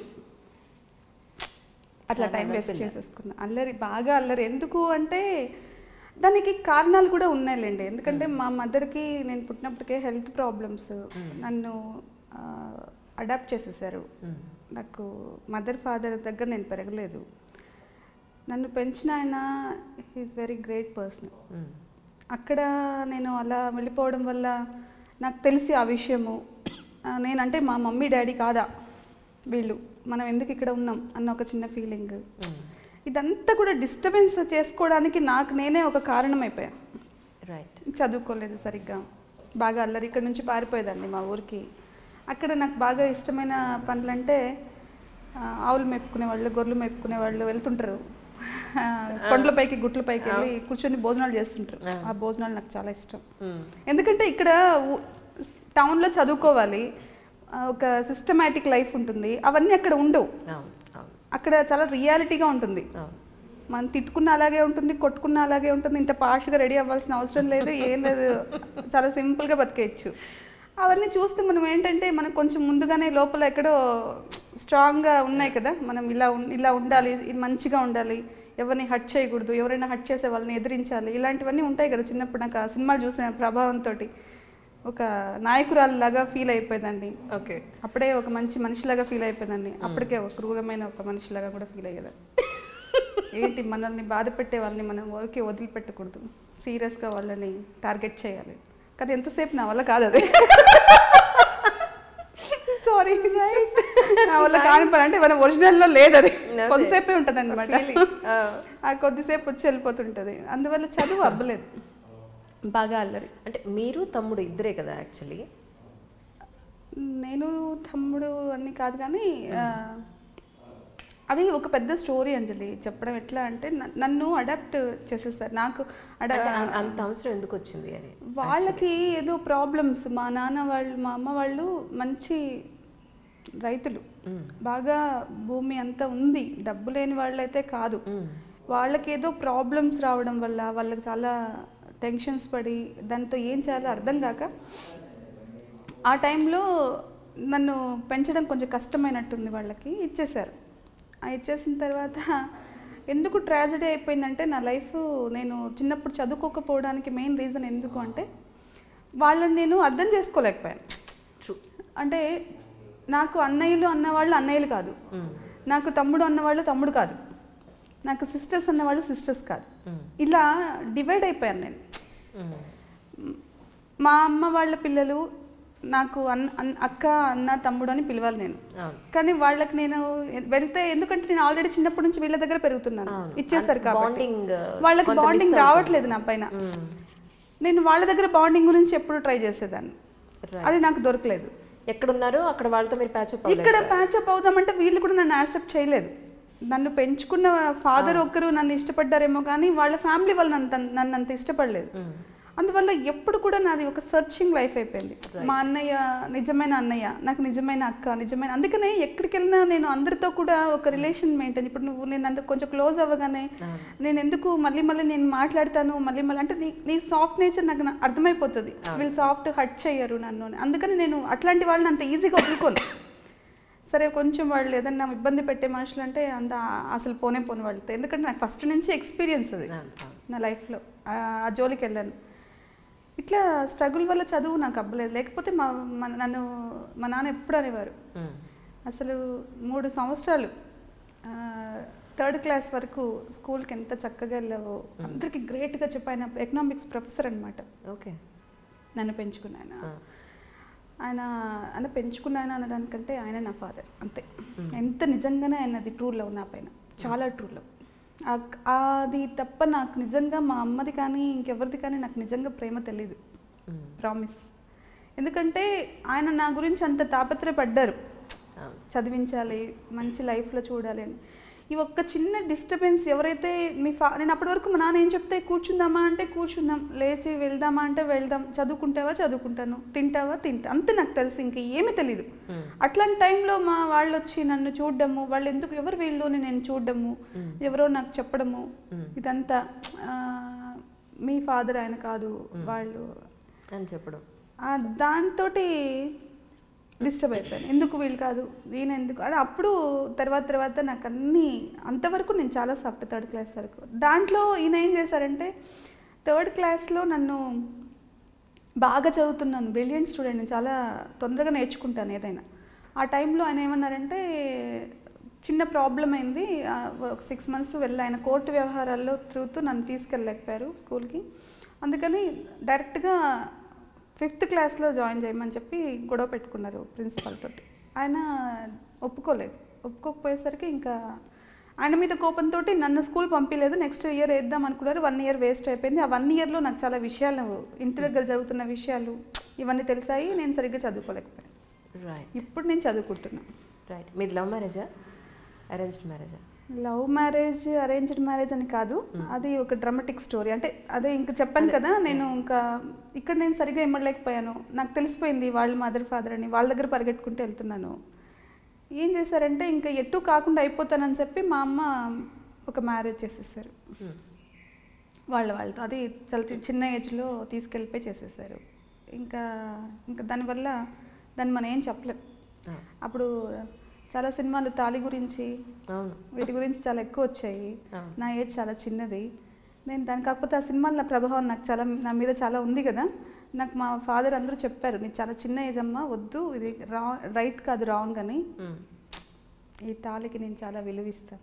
అట్లా టైం వేస్ట్ చేసేసుకున్నా అల్లరి బాగా అల్లరి ఎందుకు అంటే దానికి కారణాలు కూడా ఉన్నాయిలేండి ఎందుకంటే మా మదర్కి నేను పుట్టినప్పటికే హెల్త్ ప్రాబ్లమ్స్ నన్ను అడాప్ట్ చేసేసారు నాకు మదర్ ఫాదర్ దగ్గర నేను పెరగలేదు నన్ను పెంచిన ఆయన హీఈస్ వెరీ గ్రేట్ పర్సన్ అక్కడ నేను అలా వెళ్ళిపోవడం వల్ల నాకు తెలిసి ఆ విషయము ఆ, నేనంటే మా మమ్మీ డాడీ కాదా వీళ్ళు మనం ఎందుకు ఇక్కడ ఉన్నాం అన్న ఒక చిన్న ఫీలింగ్ ఇదంతా కూడా డిస్టర్బెన్స్ చేసుకోవడానికి నాకు నేనే ఒక కారణం అయిపోయా రైట్ చదువుకోలేదు సరిగ్గా బాగా అల్లరి ఇక్కడ నుంచి పారిపోయేదాన్ని మా ఊరికి అక్కడ నాకు బాగా ఇష్టమైన పనులు అంటే ఆ, ఆవులు మేపుకునే వాళ్ళు గొర్రెలు మేపుకునే వాళ్ళు వెళ్తుంటారు ఆ, కొండలపైకి గుట్లపైకి వెళ్ళి కూర్చొని భోజనాలు చేస్తుంటారు ఆ భోజనాలు నాకు చాలా ఇష్టం ఎందుకంటే ఇక్కడ ఊ- టౌన్లో చదువుకోవాలి ఆ, ఒక సిస్టమేటిక్ లైఫ్ ఉంటుంది అవన్నీ అక్కడ ఉండవు అవును అవును అక్కడ చాలా రియాలిటీగా ఉంటుంది అవును మనం తిట్టుకున్న అలాగే ఉంటుంది కొట్టుకున్న అలాగే ఉంటుంది ఇంత పాష్గా రెడీ అవ్వాల్సిన అవసరం లేదు ఏం లేదు చాలా సింపుల్గా బతికేయచ్చు అవన్నీ చూస్తే మనం ఏంటంటే మనకు కొంచెం ముందుగానే లోపల ఎక్కడో స్ట్రాంగ్గా ఉన్నాయి కదా మనం ఇలా ఉన్- ఇలా ఉండాలి ఇది మంచిగా ఉండాలి ఎవరిని హట్ చేయకూడదు ఎవరైనా హట్ చేసే వాళ్ళని ఎదిరించాలి ఇలాంటివన్నీ ఉంటాయి కదా చిన్నప్పుడు నాకు ఆ సినిమాలు చూసిన ప్రభావంతో ఒక నాయకురాలిలాగా ఫీల్ అయిపోయేదాన్ని ఓకే అప్పుడే ఒక మంచి మనిషిలాగా ఫీల్ అయిపోయిందండి అప్పటికే ఒక క్రూరమైన ఒక మనిషిలాగా కూడా ఫీల్ అయ్యేదాన్ని ఏంటి మనల్ని బాధ పెట్టే వాళ్ళని మనం ఊరికే వదిలిపెట్టకూడదు సీరియస్గా వాళ్ళని టార్గెట్ చేయాలి కానీ ఎంతసేపు నా వల్ల కాదు అది సారీ నా వల్ల కాని పని అంటే మన ఒరిజినల్లో లేదు అది అదే. కొద్దిసేపే ఉంటుంది అనమాట Feeling. ఆ. ఆ కొద్దిసేపు వచ్చి వెళ్ళిపోతుంటుంది అందువల్ల చదువు అవ్వలేదు బాగా అల్లరి అంటే మీరు తమ్ముడు ఇద్దరే కదా యాక్చువల్లీ నేను తమ్ముడు అన్ని కాదు కానీ ఆ, అది ఒక పెద్ద స్టోరీ అంజలి చెప్పడం ఎట్లా అంటే న- నన్ను అడాప్ట్ చేసేస్తారు నాకు అడా అంత అవసరం ఎందుకు వచ్చింది అని వాళ్ళకి ఏదో ప్రాబ్లమ్స్ మా నాన్న వాళ్ళు మా అమ్మ వాళ్ళు మంచి రైతులు బాగా భూమి అంతా ఉంది డబ్బు లేని వాళ్ళైతే కాదు వాళ్ళకి ఏదో ప్రాబ్లమ్స్ రావడం వల్ల వాళ్ళకి చాలా టెన్షన్స్ పడి దాంతో ఏం చేయాలో అర్థం కాక ఆ టైంలో నన్ను పెంచడం కొంచెం కష్టమైనట్టుంది వాళ్ళకి ఇచ్చేశారు ఆ ఇచ్చేసిన తర్వాత ఎందుకు ట్రాజడీ అయిపోయిందంటే నా లైఫ్ నేను చిన్నప్పుడు చదువుకోకపోవడానికి మెయిన్ రీజన్ ఎందుకు అంటే వాళ్ళని నేను అర్థం చేసుకోలేకపోయాను ట్రూ అంటే నాకు అన్నయ్యలు అన్నవాళ్ళు అన్నయ్యలు కాదు నాకు తమ్ముడు అన్నవాళ్ళు తమ్ముడు కాదు నాకు సిస్టర్స్ అన్నవాళ్ళు సిస్టర్స్ కాదు ఇలా డివైడ్ అయిపోయాను నేను మా అమ్మ వాళ్ళ పిల్లలు నాకు అన్న అన్న- అక్క అన్న తమ్ముడు అని పిలవాలి నేను అవును కానీ వాళ్ళకి నేను వెళ్తే ఎందుకంటే నేను ఆల్రెడీ చిన్నప్పటి నుంచి వీళ్ళ దగ్గర పెరుగుతున్నాను అవును. ఇచ్చేస్తారు కాబట్టి బాండింగ్ వాళ్ళకి కొంత బాండింగ్ miss రావట్లేదు నా పైన నేను వాళ్ళ దగ్గర బాండింగ్ గురించి ఎప్పుడు ట్రై చేసేదాన్ని Right. అది నాకు దొరకలేదు ఎక్కడున్నారో అక్కడ వాళ్ళతో మీరు ప్యాచప్ ఇక్కడ ప్యాచప్ అవుదామంటే వీళ్ళు కూడా నన్ను యాక్సెప్ట్ చేయలేదు నన్ను పెంచుకున్న ఫాదర్ ఒక్కరు నన్ను ఇష్టపడ్డారేమో కానీ వాళ్ళ ఫ్యామిలీ వాళ్ళు నన్ను తన్- నన్ను అంత ఇష్టపడలేదు అందువల్ల ఎప్పుడు కూడా నాది ఒక సర్చింగ్ లైఫ్ అయిపోయింది మా అన్నయ్య నిజమైన అన్నయ్య నాకు నిజమైన అక్క నిజమైన అందుకనే ఎక్కడికి వెళ్ళినా నేను అందరితో కూడా ఒక రిలేషన్ మెయింటైన్ ఇప్పుడు నువ్వు నేను అంత కొంచెం క్లోజ్ అవ్వగానే నేను ఎందుకు మళ్ళీ మళ్ళీ నేను మాట్లాడతాను మళ్ళీ మళ్ళీ అంటే నీ నీ సాఫ్ట్ నేచర్ నాకు నా- అర్థమైపోతుంది వీళ్ళు సాఫ్ట్ హట్ చేయరు నన్ను అని. అందుకని నేను అట్లాంటి వాళ్ళని అంత ఈజీగా వదులుకోను సరే కొంచెం వాళ్ళు ఏదన్నా ఇబ్బంది పెట్టే మనుషులు అంటే అంత అసలు పోనే పోని వాళ్ళతో ఎందుకంటే నాకు ఫస్ట్ నుంచి ఎక్స్పీరియన్స్ అది నా లైఫ్లో ఆ జోలికి వెళ్ళాను ఇట్లా స్ట్రగుల్ వల్ల చదువు నాకు అవ్వలేదు లేకపోతే మా మన- నన్ను మా నాన్న ఎప్పుడు అనేవారు అసలు మూడు సంవత్సరాలు థర్డ్ క్లాస్ వరకు స్కూల్కి ఎంత చక్కగా వెళ్ళావో అందరికీ గ్రేట్గా చెప్పాయన ఎకనామిక్స్ ప్రొఫెసర్ అనమాట ఓకే నన్ను పెంచుకున్నాయన ఆయన ఆయన పెంచుకున్నాయన అనడానికంటే ఆయన నా ఫాదర్ అంతే ఎంత నిజంగానే ఆయనది ట్రూ లవ్ నా పైన చాలా ట్రూ లవ్ అది తప్ప నాకు నిజంగా మా అమ్మది కానీ ఇంకెవరిది కానీ నాకు నిజంగా ప్రేమ తెలియదు ప్రామిస్ ఎందుకంటే ఆయన నా గురించి అంత తాపత్రయపడ్డారు చదివించాలి మంచి లైఫ్లో చూడాలి అని ఈ ఒక్క చిన్న డిస్టర్బెన్స్ ఎవరైతే మీ ఫా నేను అప్పటి వరకు మా నాన్న ఏం చెప్తే కూర్చుందామా అంటే కూర్చుందాం లేచి వెళ్దామా అంటే వెళ్దాం చదువుకుంటావా చదువుకుంటాను తింటావా తింటా అంతే నాకు తెలుసు ఇంక ఏమీ తెలియదు అట్లాంటి టైంలో మా వాళ్ళు వచ్చి నన్ను చూడడము వాళ్ళు ఎందుకు ఎవరు వీళ్ళు అని నేను చూడడము ఎవరో నాకు చెప్పడము ఇదంతా ఆ, మీ ఫాదర్ ఆయన కాదు వాళ్ళు అని చెప్పడం ఆ దాంతోటి డిస్టర్బ్ అయిపోయాను ఎందుకు వీళ్ళు కాదు నేను ఎందుకు అంటే అప్పుడు తర్వాత తర్వాత నాకు అన్నీ అంతవరకు నేను చాలా సాఫ్ట్ థర్డ్ క్లాస్ వరకు దాంట్లో ఈయన ఏం చేశారంటే థర్డ్ క్లాస్లో నన్ను బాగా చదువుతున్నాను బ్రిలియంట్ స్టూడెంట్ చాలా తొందరగా నేర్చుకుంటాను ఏదైనా ఆ టైంలో ఆయన ఏమన్నారంటే చిన్న ప్రాబ్లం అయింది ఆ, ఒక సిక్స్ మంత్స్ వెళ్ళి ఆయన కోర్టు వ్యవహారాల్లో తిరుగుతూ నన్ను తీసుకెళ్ళలేకపోయారు స్కూల్కి అందుకని డైరెక్ట్గా ఫిఫ్త్ క్లాస్లో జాయిన్ చేయమని చెప్పి గొడవ పెట్టుకున్నారు ప్రిన్సిపల్ తోటి ఆయన ఒప్పుకోలేదు ఒప్పుకోకపోయేసరికి ఇంకా ఆయన మీద కోపంతో నన్ను స్కూల్ పంపించలేదు నెక్స్ట్ ఇయర్ వేద్దాం అనుకున్నారు వన్ ఇయర్ వేస్ట్ అయిపోయింది ఆ వన్ ఇయర్లో నాకు చాలా విషయాలు ఇంటి దగ్గర జరుగుతున్న విషయాలు ఇవన్నీ తెలిసాయి నేను సరిగ్గా చదువుకోలేకపోయాను రైట్ ఇప్పుడు నేను చదువుకుంటున్నాను రైట్ మీది లవ్ మ్యారేజా అరేంజ్డ్ మ్యారేజా లవ్ మ్యారేజ్ అరేంజ్డ్ మ్యారేజ్ అని కాదు అది ఒక డ్రామాటిక్ స్టోరీ అంటే అదే ఇంకా చెప్పాను కదా నేను ఇంకా ఇక్కడ నేను సరిగ్గా ఇమ్మడలేకపోయాను నాకు తెలిసిపోయింది వాళ్ళ మదర్ ఫాదర్ అని వాళ్ళ దగ్గర పరిగెట్టుకుంటూ వెళ్తున్నాను ఏం చేశారంటే ఇంకా ఎటు కాకుండా అయిపోతానని చెప్పి మా అమ్మ ఒక మ్యారేజ్ చేసేసారు వాళ్ళ వాళ్ళతో అది చాలా తి- చిన్న ఏజ్లో తీసుకెళ్ళిపోయి చేసేసారు ఇంకా ఇంకా దానివల్ల దాన్ని మనం ఏం చెప్పలేం అప్పుడు చాలా సినిమాలు తాళి గురించి అవును వీటి గురించి చాలా ఎక్కువ వచ్చాయి అవును. నా ఏజ్ చాలా చిన్నది నేను దాని కాకపోతే ఆ సినిమాల ప్రభావం నాకు చాలా నా మీద చాలా ఉంది కదా నాకు మా ఫాదర్ అందరూ చెప్పారు నీకు చాలా చిన్న ఏజ్ అమ్మా వద్దు ఇది రా రైట్ కాదు రాంగ్ అని మ్మ్. ఈ తాళికి నేను చాలా విలువిస్తాను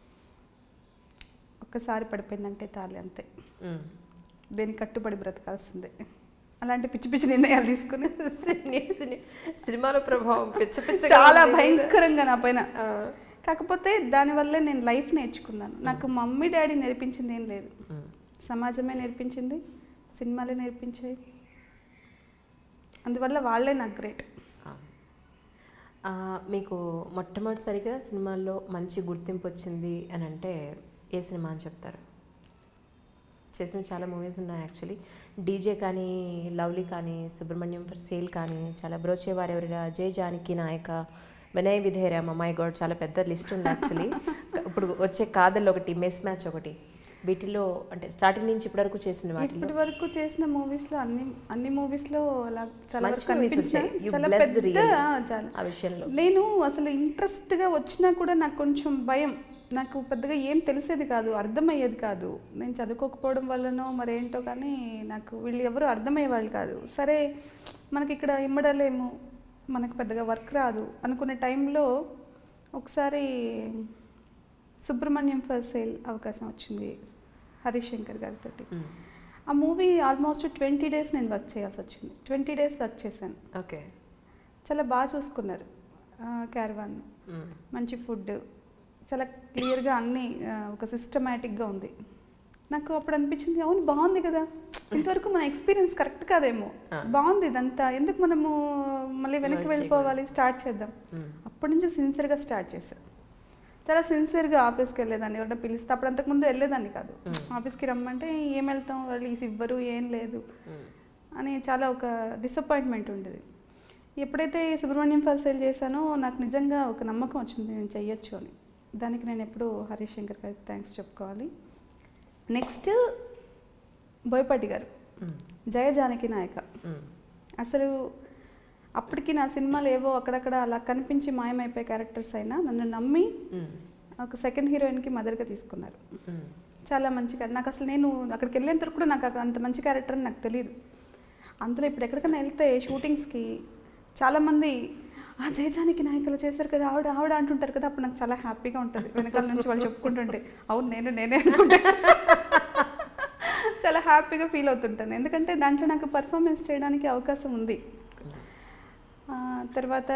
ఒక్కసారి పడిపోయిందంటే తాళి అంతే మ్మ్. దేనికి కట్టుబడి బ్రతకాల్సిందే అలాంటి పిచ్చి పిచ్చి నిర్ణయాలు తీసుకుని సినీ- సినీ- సినిమాల ప్రభావం పిచ్చ పిచ్చ చాలా భయంకరంగా నా పైన కాకపోతే దానివల్లే నేను లైఫ్ నేర్చుకున్నాను నాకు మమ్మీ డాడీ నేర్పించింది ఏం లేదు సమాజమే నేర్పించింది సినిమాలే నేర్పించాయి అందువల్ల వాళ్ళే నాకు గ్రేట్ మీకు మొట్టమొదటిసారిగా సినిమాల్లో మంచి గుర్తింపు వచ్చింది అని అంటే ఏ సినిమా అని చెప్తారు చేసిన చాలా మూవీస్ ఉన్నాయి యాక్చువల్లీ డీజే కానీ లవ్లీ కానీ సుబ్రహ్మణ్యం ఫర్ సేల్ కానీ చాలా బ్రోచే వారెవరిరా జై జానకి నాయక వినయ్ విధేయరామ్ మై గాడ్ చాలా పెద్ద లిస్ట్ ఉంది యాక్చువల్లీ ఇప్పుడు వచ్చే కాదల్ ఒకటి మెస్ మ్యాచ్ ఒకటి వీటిలో అంటే స్టార్టింగ్ నుంచి ఇప్పటివరకు చేసిన వాటిలో ఇప్పటి వరకు చేసిన మూవీస్ లో అన్ని అన్ని మూవీస్ లో అలా చాలా మంచి వరకు movies కనిపించాయి వచ్చాయి. You చాలా blessed పెద్ద really. ఆ, చాలా ఆ విషయంలో నేను అసలు ఇంట్రెస్ట్ గా వచ్చినా కూడా నాకు కొంచెం భయం నాకు పెద్దగా ఏం తెలిసేది కాదు అర్థమయ్యేది కాదు నేను చదువుకోకపోవడం వల్లనో మరేంటో కానీ నాకు వీళ్ళు ఎవరు అర్థమయ్యే వాళ్ళు కాదు సరే మనకి ఇక్కడ ఇమ్మడలేము మనకు పెద్దగా వర్క్ రాదు అనుకునే టైంలో ఒకసారి సుబ్రహ్మణ్యం ఫర్ సేల్ అవకాశం వచ్చింది హరీష్ శంకర్ గారితో మ్మ్. ఆ మూవీ ఆల్మోస్ట్ ట్వంటీ డేస్ నేను వర్క్ చేయాల్సి వచ్చింది ట్వంటీ డేస్ వర్క్ చేశాను ఓకే చాలా బాగా చూసుకున్నారు క్యారవాన్ మ్మ్. మంచి ఫుడ్ చాలా క్లియర్గా అన్నీ ఆ, ఒక సిస్టమేటిక్గా ఉంది నాకు అప్పుడు అనిపించింది అవును బాగుంది కదా ఇంతవరకు మన ఎక్స్పీరియన్స్ కరెక్ట్ కాదేమో ఆ. బాగుంది ఇదంతా ఎందుకు మనము మళ్ళీ వెనక్కి Merge వెళ్ళిపోవాలి స్టార్ట్ చేద్దాం మ్మ్. అప్పటి నుంచి సిన్సియర్గా స్టార్ట్ చేశాను చాలా సిన్సియర్గా ఆఫీస్కి వెళ్ళేదాన్ని ఎవరైనా పిలిస్తే అప్పుడు అంతకుముందు వెళ్ళేదాన్ని కాదు మ్మ్. ఆఫీస్కి రమ్మంటే ఏం వెళ్తాం వాళ్ళు ఈ ఇవ్వరు ఏం లేదు మ్మ్. అని చాలా ఒక డిసప్పాయింట్మెంట్ ఉండేది ఎప్పుడైతే ఈ సుబ్రహ్మణ్యం ఫర్ సేల్ చేశానో నాకు నిజంగా ఒక నమ్మకం వచ్చింది నేను చెయ్యొచ్చు అని దానికి నేను ఎప్పుడూ హరీష్ శంకర్ గారికి థ్యాంక్స్ చెప్పుకోవాలి నెక్స్ట్ బోయపాటి గారు మ్మ్. జయ జానకి నాయక మ్మ్. అసలు అప్పటికి నా సినిమాలు ఏవో అక్కడక్కడ అలా కనిపించి మాయమైపోయే క్యారెక్టర్స్ అయినా నన్ను నమ్మి మ్మ్. ఒక సెకండ్ హీరోయిన్కి మదర్గా తీసుకున్నారు మ్మ్. చాలా మంచి క్యారెక్టర్ నాకు అసలు నేను అక్కడికి వెళ్ళేంత వరకు కూడా నాకు అక్కడ అంత మంచి క్యారెక్టర్ అని నాకు తెలియదు అందులో ఇప్పుడు ఎక్కడికైనా వెళ్తే షూటింగ్స్కి చాలామంది ఆ జయజానికి నాయకులు చేశారు కదా ఆవిడ ఆవిడ అంటుంటారు కదా అప్పుడు నాకు చాలా హ్యాపీగా ఉంటుంది వెనకాల నుంచి వాళ్ళు చెప్పుకుంటుంటే అవును నేనే నేనే అనుకుంటే చాలా హ్యాపీగా ఫీల్ అవుతుంటాను ఎందుకంటే దాంట్లో నాకు పర్ఫార్మెన్స్ చేయడానికి అవకాశం ఉంది ఆ, తర్వాత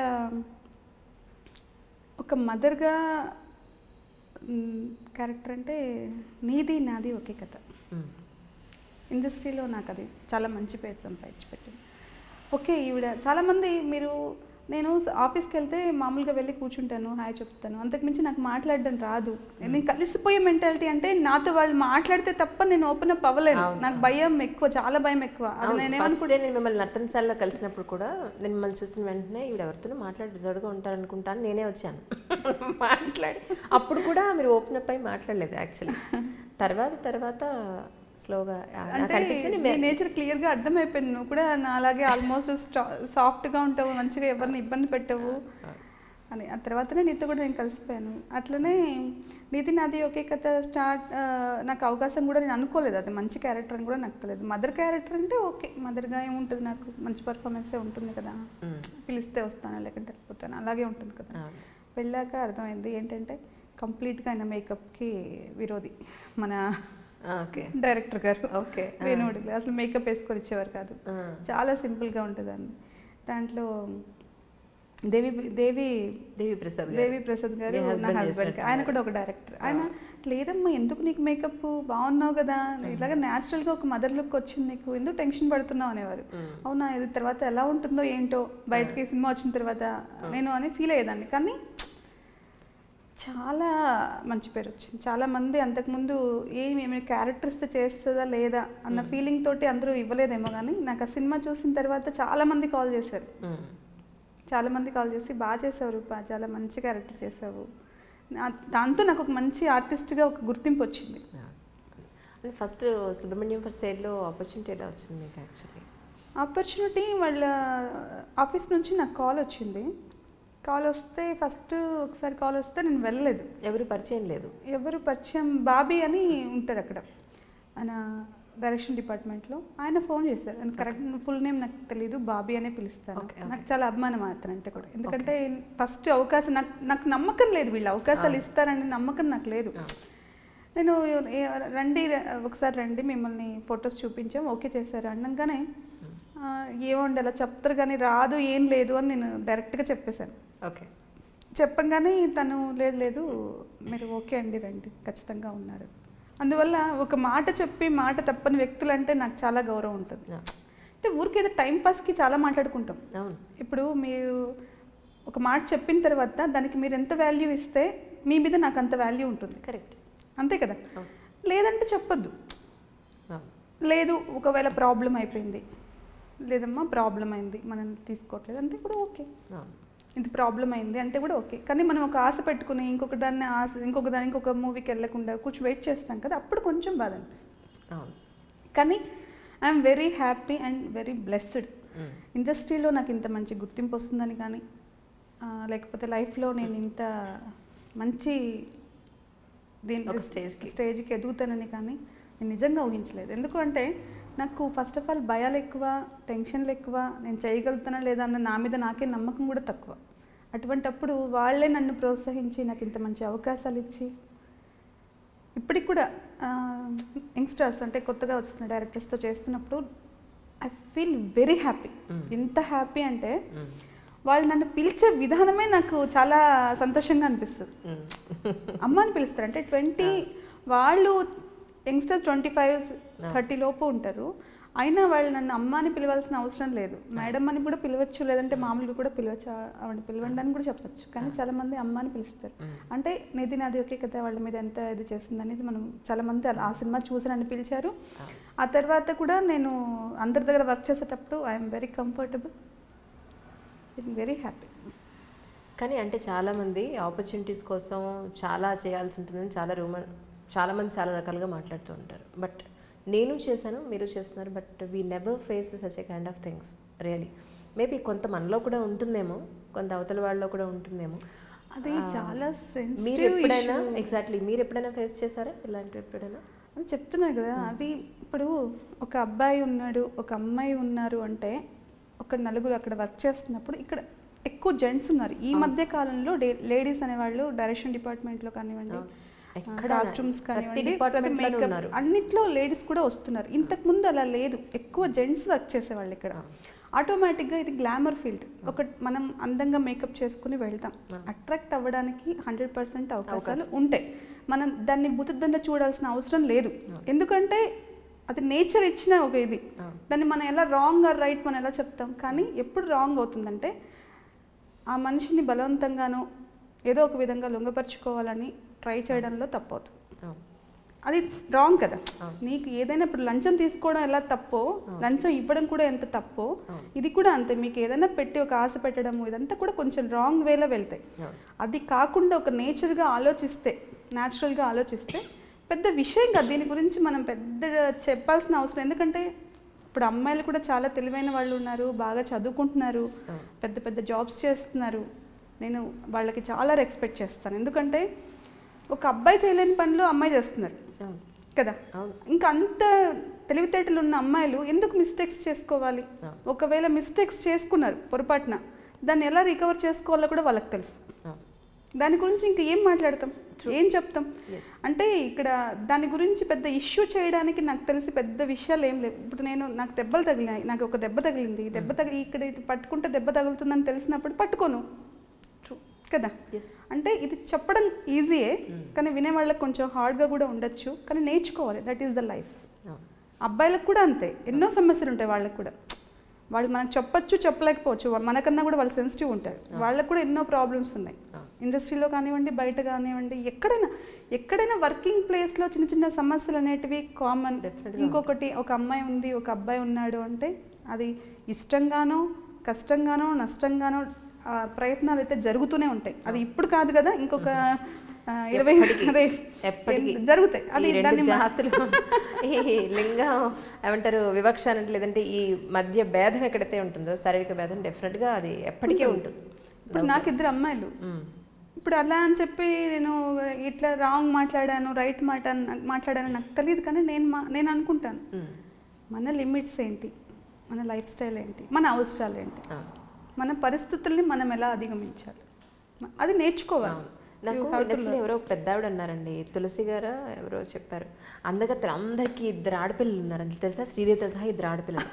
ఒక మదర్గా క్యారెక్టర్ అంటే నీది నాది ఒకే కథ మ్మ్. ఇండస్ట్రీలో నాకు అది చాలా మంచి పేరు సంపాదించి పెట్టింది ఓకే ఈవిడ చాలామంది మీరు నేను ఆఫీస్కి వెళ్తే మామూలుగా వెళ్ళి కూర్చుంటాను హాయ్ చెప్తాను అంతకుమించి నాకు మాట్లాడడం రాదు నేను కలిసిపోయే మెంటాలిటీ అంటే నాతో వాళ్ళు మాట్లాడితే తప్ప నేను ఓపెన్ అప్ అవ్వలేను అవును. నాకు భయం ఎక్కువ చాలా భయం ఎక్కువ అది అవును, నేనేమనుకుంటా ఫస్ట్ డే నేను మిమ్మల్ని నర్తనశాలలో కలిసినప్పుడు కూడా నేను మిమ్మల్ని చూసిన వెంటనే ఈవిడ ఎవరితోనో మాట్లాడి రిజర్వ్గా ఉంటారనుకుంటాను నేనే వచ్చాను మాట్లాడి అప్పుడు కూడా మీరు ఓపెన్ అప్ అయి మాట్లాడలేదు యాక్చువల్లీ తర్వాత తర్వాత స్లోగా నాకు అంటే అనిపిస్తుంది నీ నేచర్ క్లియర్గా అర్థమైపోయింది నువ్వు కూడా నా అలాగే ఆల్మోస్ట్ సాఫ్ట్గా ఉంటావు మంచిగా ఎవరిని ఇబ్బంది పెట్టవు అని ఆ తర్వాతనే నీతో కూడా నేను కలిసిపోయాను అట్లనే నీతి నాది ఒకే కథ స్టార్ట్ నాకు అవకాశం కూడా నేను అనుకోలేదు అది మంచి క్యారెక్టర్ అని కూడా నాకు తెలియదు మదర్ క్యారెక్టర్ అంటే ఓకే మదర్గా ఏముంటుంది నాకు మంచి పర్ఫార్మెన్సే ఉంటుంది కదా మ్మ్. పిలిస్తే వస్తాను లేకుంటే వెళ్ళిపోతాను అలాగే ఉంటుంది కదా అవును. వెళ్ళాక అర్థమైంది ఏంటంటే కంప్లీట్గా ఆయన మేకప్కి విరోధి మన ఆ, ఓకే డైరెక్టర్ గారు ఓకే ఆ. వేణువుడిలో అసలు మేకప్ వేసుకొని ఇచ్చేవారు కాదు ఆ. చాలా సింపుల్గా ఉంటుందండి దాంట్లో దేవి దేవి దేవి ప్రసాద్ గారు. దేవి ప్రసాద్ గారు మీ నా husband హస్బెండ్ చేసినట్టున్నారు. ఆయన కూడా ఒక డైరెక్టర్ ఆయన లేదమ్మా ఎందుకు నీకు మేకప్ బాగున్నావు కదా ఇలాగ న్యాచురల్గా ఒక మదర్ లుక్ వచ్చింది నీకు ఎందుకు టెన్షన్ పడుతున్నావు అనేవారు మ్మ్. అవునా ఇది తర్వాత ఎలా ఉంటుందో ఏంటో బయటకి సినిమా వచ్చిన తర్వాత నేను అని ఫీల్ అయ్యేదాన్ని కానీ చాలా మంచి పేరు వచ్చింది చాలా మంది అంతకుముందు ఏమి ఏమి క్యారెక్టర్స్ చేస్తుందా లేదా అన్న ఫీలింగ్ తోటి అందరూ ఇవ్వలేదేమో కానీ నాకు ఆ సినిమా చూసిన తర్వాత చాలా మంది కాల్ చేశారు మ్మ్. చాలా మంది కాల్ చేసి బాగా చేసావు రూపా చాలా మంచి క్యారెక్టర్ చేసావు నా- దాంతో నాకు ఒక మంచి ఆర్టిస్ట్గా ఒక గుర్తింపు వచ్చింది అంటే ఫస్ట్ సుబ్రహ్మణ్యం ఫర్ సైడ్లో ఆపర్చునిటీ ఎలా వచ్చింది మీకు యాక్చువల్లీ ఆపర్చునిటీ వాళ్ళ ఆఫీస్ నుంచి నాకు కాల్ వచ్చింది కాల్ వస్తే ఫస్ట్ ఒకసారి కాల్ వస్తే నేను వెళ్ళలేదు ఎవరు పరిచయం లేదు ఎవరు పరిచయం బాబీ అని ఉంటాడు అక్కడ ఆయన డైరెక్షన్ డిపార్ట్మెంట్లో ఆయన ఫోన్ చేశారు ఆయన కరెక్ట్ ఫుల్ నేమ్ నాకు తెలియదు బాబీ అనే పిలుస్తాను Okay, okay. నాకు చాలా అభిమానం అతను అంటే కూడా ఎందుకంటే ఫస్ట్ అవకాశం నాకు నాకు నమ్మకం లేదు వీళ్ళు అవకాశాలు ఇస్తారని నమ్మకం నాకు లేదు ఆ. నేను ఏ- రండి ఒకసారి రండి మిమ్మల్ని ఫొటోస్ చూపించాం ఓకే చేశారు అనగానే ఆ, ఏమండి అలా చెప్తారు కానీ రాదు ఏం లేదు అని నేను డైరెక్ట్గా చెప్పేశాను ఓకే చెప్పంగానే తను లేదు లేదు మీరు ఓకే అండి రండి ఖచ్చితంగా ఉన్నారు అందువల్ల ఒక మాట చెప్పి మాట తప్పని వ్యక్తులు అంటే నాకు చాలా గౌరవం ఉంటుంది ఆ. అంటే ఊరికేదో టైం పాస్కి చాలా మాట్లాడుకుంటాం అవును ఇప్పుడు మీరు ఒక మాట చెప్పిన తర్వాత దానికి మీరు ఎంత వాల్యూ ఇస్తే మీ మీద నాకు అంత వాల్యూ ఉంటుంది కరెక్ట్ అంతే కదా అవును లేదంటే చెప్పొద్దు అవును లేదు ఒకవేళ ప్రాబ్లం అయిపోయింది లేదమ్మా ప్రాబ్లం అయింది మనం తీసుకోవట్లేదు అంటే కూడా ఓకే అవును ఇది ప్రాబ్లం అయింది అంటే కూడా ఓకే కానీ మనం ఒక ఆశ పెట్టుకుని ఇంకొక దాన్ని ఆశ ఇంకొక దాని ఇంకొక మూవీకి వెళ్ళకుండా కొంచెం వెయిట్ చేస్తాం కదా అప్పుడు కొంచెం బాధ అనిపిస్తుంది అవును కానీ I'm very happy and very blessed మ్మ్. ఇండస్ట్రీలో నాకు ఇంత మంచి గుర్తింపు వస్తుందని కానీ ఆ, లేకపోతే లైఫ్లో నేను ఇంత మంచి దీని ఒక స్టేజ్కి. స్టేజ్కి ఎదుగుతానని కానీ నేను నిజంగా ఊహించలేదు ఎందుకంటే నాకు ఫస్ట్ ఆఫ్ ఆల్ భయాలు ఎక్కువ టెన్షన్లు ఎక్కువ నేను చేయగలుగుతానా లేదా అన్న నా మీద నాకే నమ్మకం కూడా తక్కువ అటువంటప్పుడు వాళ్ళే నన్ను ప్రోత్సహించి నాకు ఇంత మంచి అవకాశాలు ఇచ్చి ఇప్పటికి కూడా యంగ్స్టర్స్ అంటే కొత్తగా వస్తున్న డైరెక్టర్స్తో చేస్తున్నప్పుడు I feel very happy Mm. ఎంత హ్యాపీ అంటే మ్మ్. వాళ్ళు నన్ను పిలిచే విధానమే నాకు చాలా సంతోషంగా అనిపిస్తుంది మ్మ్. అమ్మ అని పిలుస్తారు అంటే ట్వంటీ వాళ్ళు యంగ్స్టర్స్ ట్వంటీ ఫైవ్ థర్టీ లోపు ఉంటారు అయినా వాళ్ళు నన్ను అమ్మ అని పిలవాల్సిన అవసరం లేదు మేడం అని కూడా పిలవచ్చు లేదంటే మామూలుగా కూడా పిలవచ్చు ఆవిడ పిలవండి అని కూడా చెప్పొచ్చు కానీ చాలా మంది అమ్మ అని పిలుస్తారు మ్మ్. అంటే నిధి నాది ఒకే కదా వాళ్ళ మీద ఎంత ఇది చేస్తుంది అనేది మనం చాలా మంది అలా- ఆ సినిమా చూసి నన్ను పిలిచారు అవును. ఆ తర్వాత కూడా నేను అందరి దగ్గర వర్క్ చేసేటప్పుడు I'm very comfortable very happy కానీ అంటే చాలామంది ఆపర్చునిటీస్ కోసం చాలా చేయాల్సి ఉంటుందని చాలా రూమర్ చాలామంది చాలా రకాలుగా మాట్లాడుతూ ఉంటారు బట్ నేను చేశాను మీరు చేస్తున్నారు but we never face such a kind of things really maybe కొంత మనలో కూడా ఉంటుందేమో కొంత అవతల వాళ్ళలో కూడా ఉంటుందేమో అది ఆ, చాలా మీరు సెన్సిటివ్ ఎప్పుడైనా ఎగ్జాక్ట్లీ మీరు ఎప్పుడైనా ఫేస్ చేశారా ఇలాంటివి ఎప్పుడైనా అది చెప్తున్నారు కదా అది ఇప్పుడు ఒక అబ్బాయి ఉన్నాడు ఒక అమ్మాయి ఉన్నారు అంటే ఒక నలుగురు అక్కడ వర్క్ చేస్తున్నప్పుడు ఇక్కడ ఎక్కువ జెంట్స్ ఉన్నారు ఈ మధ్య కాలంలో లేడీస్ అనేవాళ్ళు డైరెక్షన్ డిపార్ట్మెంట్లో కానివ్వండి అవును. ఎక్కడ కాస్ట్యూమ్స్ ప్రతి కానివ్వండి department ప్రతి లోనూ makeup, ఉన్నారు. అన్నిట్లో లేడీస్ కూడా వస్తున్నారు ఇంతకు ముందు అలా లేదు ఎక్కువ జెంట్స్ వర్క్ చేసేవాళ్ళు ఇక్కడ ఆటోమేటిక్గా ఇది గ్లామర్ ఫీల్డ్ ఒక మనం అందంగా మేకప్ చేసుకుని వెళ్తాం అట్రాక్ట్ అవ్వడానికి హండ్రెడ్ పర్సెంట్ అవకాశాలు ఉంటాయి మనం దాన్ని బుతుద్దండ చూడాల్సిన అవసరం లేదు ఎందుకంటే అది నేచర్ ఇచ్చిన ఒక ఇది అవును. దాన్ని మనం ఎలా రాంగ్ ఆర్ రైట్ మనం ఎలా చెప్తాం కానీ ఎప్పుడు రాంగ్ అవుతుందంటే ఆ మనిషిని బలవంతంగానో ఏదో ఒక విధంగా లొంగపరుచుకోవాలని ట్రై చేయడంలో తప్పవుతుంది అవును. అది రాంగ్ కదా అవును. నీకు ఏదైనా ఇప్పుడు లంచం తీసుకోవడం ఎలా తప్పో లంచం ఇవ్వడం కూడా ఎంత తప్పో అవును. ఇది కూడా అంతే మీకు ఏదైనా పెట్టి ఒక ఆశ పెట్టడం ఇదంతా కూడా కొంచెం రాంగ్ వేలో వెళ్తాయి అవును. అది కాకుండా ఒక నేచర్గా ఆలోచిస్తే న్యాచురల్గా ఆలోచిస్తే పెద్ద విషయం కాదు దీని గురించి మనం పెద్ద చెప్పాల్సిన అవసరం ఎందుకంటే ఇప్పుడు అమ్మాయిలు కూడా చాలా తెలివైన వాళ్ళు ఉన్నారు బాగా చదువుకుంటున్నారు అవును. పెద్ద పెద్ద జాబ్స్ చేస్తున్నారు నేను వాళ్ళకి చాలా రెస్పెక్ట్ చేస్తాను ఎందుకంటే ఒక అబ్బాయి చేయలేని పనులు అమ్మాయి చేస్తున్నారు అవును. కదా అవును. ఇంకా అంత తెలివితేటలు ఉన్న అమ్మాయిలు ఎందుకు మిస్టేక్స్ చేసుకోవాలి అవును. ఒకవేళ మిస్టేక్స్ చేసుకున్నారు పొరపాటున దాన్ని ఎలా రికవర్ చేసుకోవాలో కూడా వాళ్ళకి తెలుసు అవును. దాని గురించి ఇంకా ఏం మాట్లాడతాం ఏం చెప్తాం Yes. అంటే ఇక్కడ దాని గురించి పెద్ద ఇష్యూ చేయడానికి నాకు తెలిసి పెద్ద విషయాలు ఏం లేవు ఇప్పుడు నేను నాకు దెబ్బలు తగిలినాయి నాకు ఒక దెబ్బ తగిలింది ఈ దెబ్బ తగిలి ఇక్కడ ఇది పట్టుకుంటే దెబ్బ తగులుతుందని తెలిసినప్పుడు పట్టుకోను కదా Yes. అంటే ఇది చెప్పడం ఈజీయే కానీ వినే వాళ్ళకి కొంచెం హార్డ్గా కూడా ఉండొచ్చు కానీ నేర్చుకోవాలి దట్ ఈస్ ద లైఫ్ అవును. అబ్బాయిలకు కూడా అంతే ఎన్నో సమస్యలు ఉంటాయి వాళ్ళకి కూడా వాళ్ళు మనకు చెప్పొచ్చు చెప్పలేకపోవచ్చు వా- మనకన్నా కూడా వాళ్ళు సెన్సిటివ్ ఉంటారు వాళ్ళకు కూడా ఎన్నో ప్రాబ్లమ్స్ ఉన్నాయి అవును. ఇండస్ట్రీలో కానివ్వండి బయట కానివ్వండి ఎక్కడైనా ఎక్కడైనా వర్కింగ్ ప్లేస్లో చిన్న చిన్న సమస్యలు అనేటివి కామన్ Definitely ఇంకొకటి ఒక అమ్మాయి ఉంది ఒక అబ్బాయి ఉన్నాడు అంటే అది ఇష్టంగానో కష్టంగానో నష్టంగానో ఆ, ప్రయత్నాలు అయితే జరుగుతూనే ఉంటాయి అది ఇప్పుడు కాదు కదా ఇంకొక ఆ, ఇరవై ఎప్పటికీ. అదే ఎప్పటికీ. జరుగుతాయి అది ఈ రెండు దాన్ని మ- జాతులు ఈ లింగం ఏమంటారు వివక్ష అంటే లేదంటే ఈ మధ్య భేదం ఎక్కడైతే ఉంటుందో శారీరక భేదం డెఫినెట్ గా అది ఎప్పటికే ఉంటుంది ఇప్పుడు నాకు ఇద్దరు అమ్మాయిలు మ్మ్. ఇప్పుడు అలా అని చెప్పి నేను ఇట్లా రాంగ్ మాట్లాడాను రైట్ మాట మాట్లాడాను నాకు తెలియదు కానీ నేను మా నేను అనుకుంటాను మ్మ్. మన లిమిట్స్ ఏంటి మన లైఫ్ స్టైల్ ఏంటి మన అవసరాలు ఏంటి ఆ. మన పరిస్థితుల్ని మనం ఎలా అధిగమించాలి మ- అది నేర్చుకోవాలి అవును. నాకు You have to ఇండస్ట్రీలో ఎవరో ఒక పెద్ద ఆవిడ అన్నారండి తులసి గారు ఎవరో చెప్పారు అందగత్తెలు అందరికీ ఇద్దరు ఆడపిల్లలు ఉన్నారని తెలుసా శ్రీదేవితో సహా ఇద్దరు ఆడపిల్లలు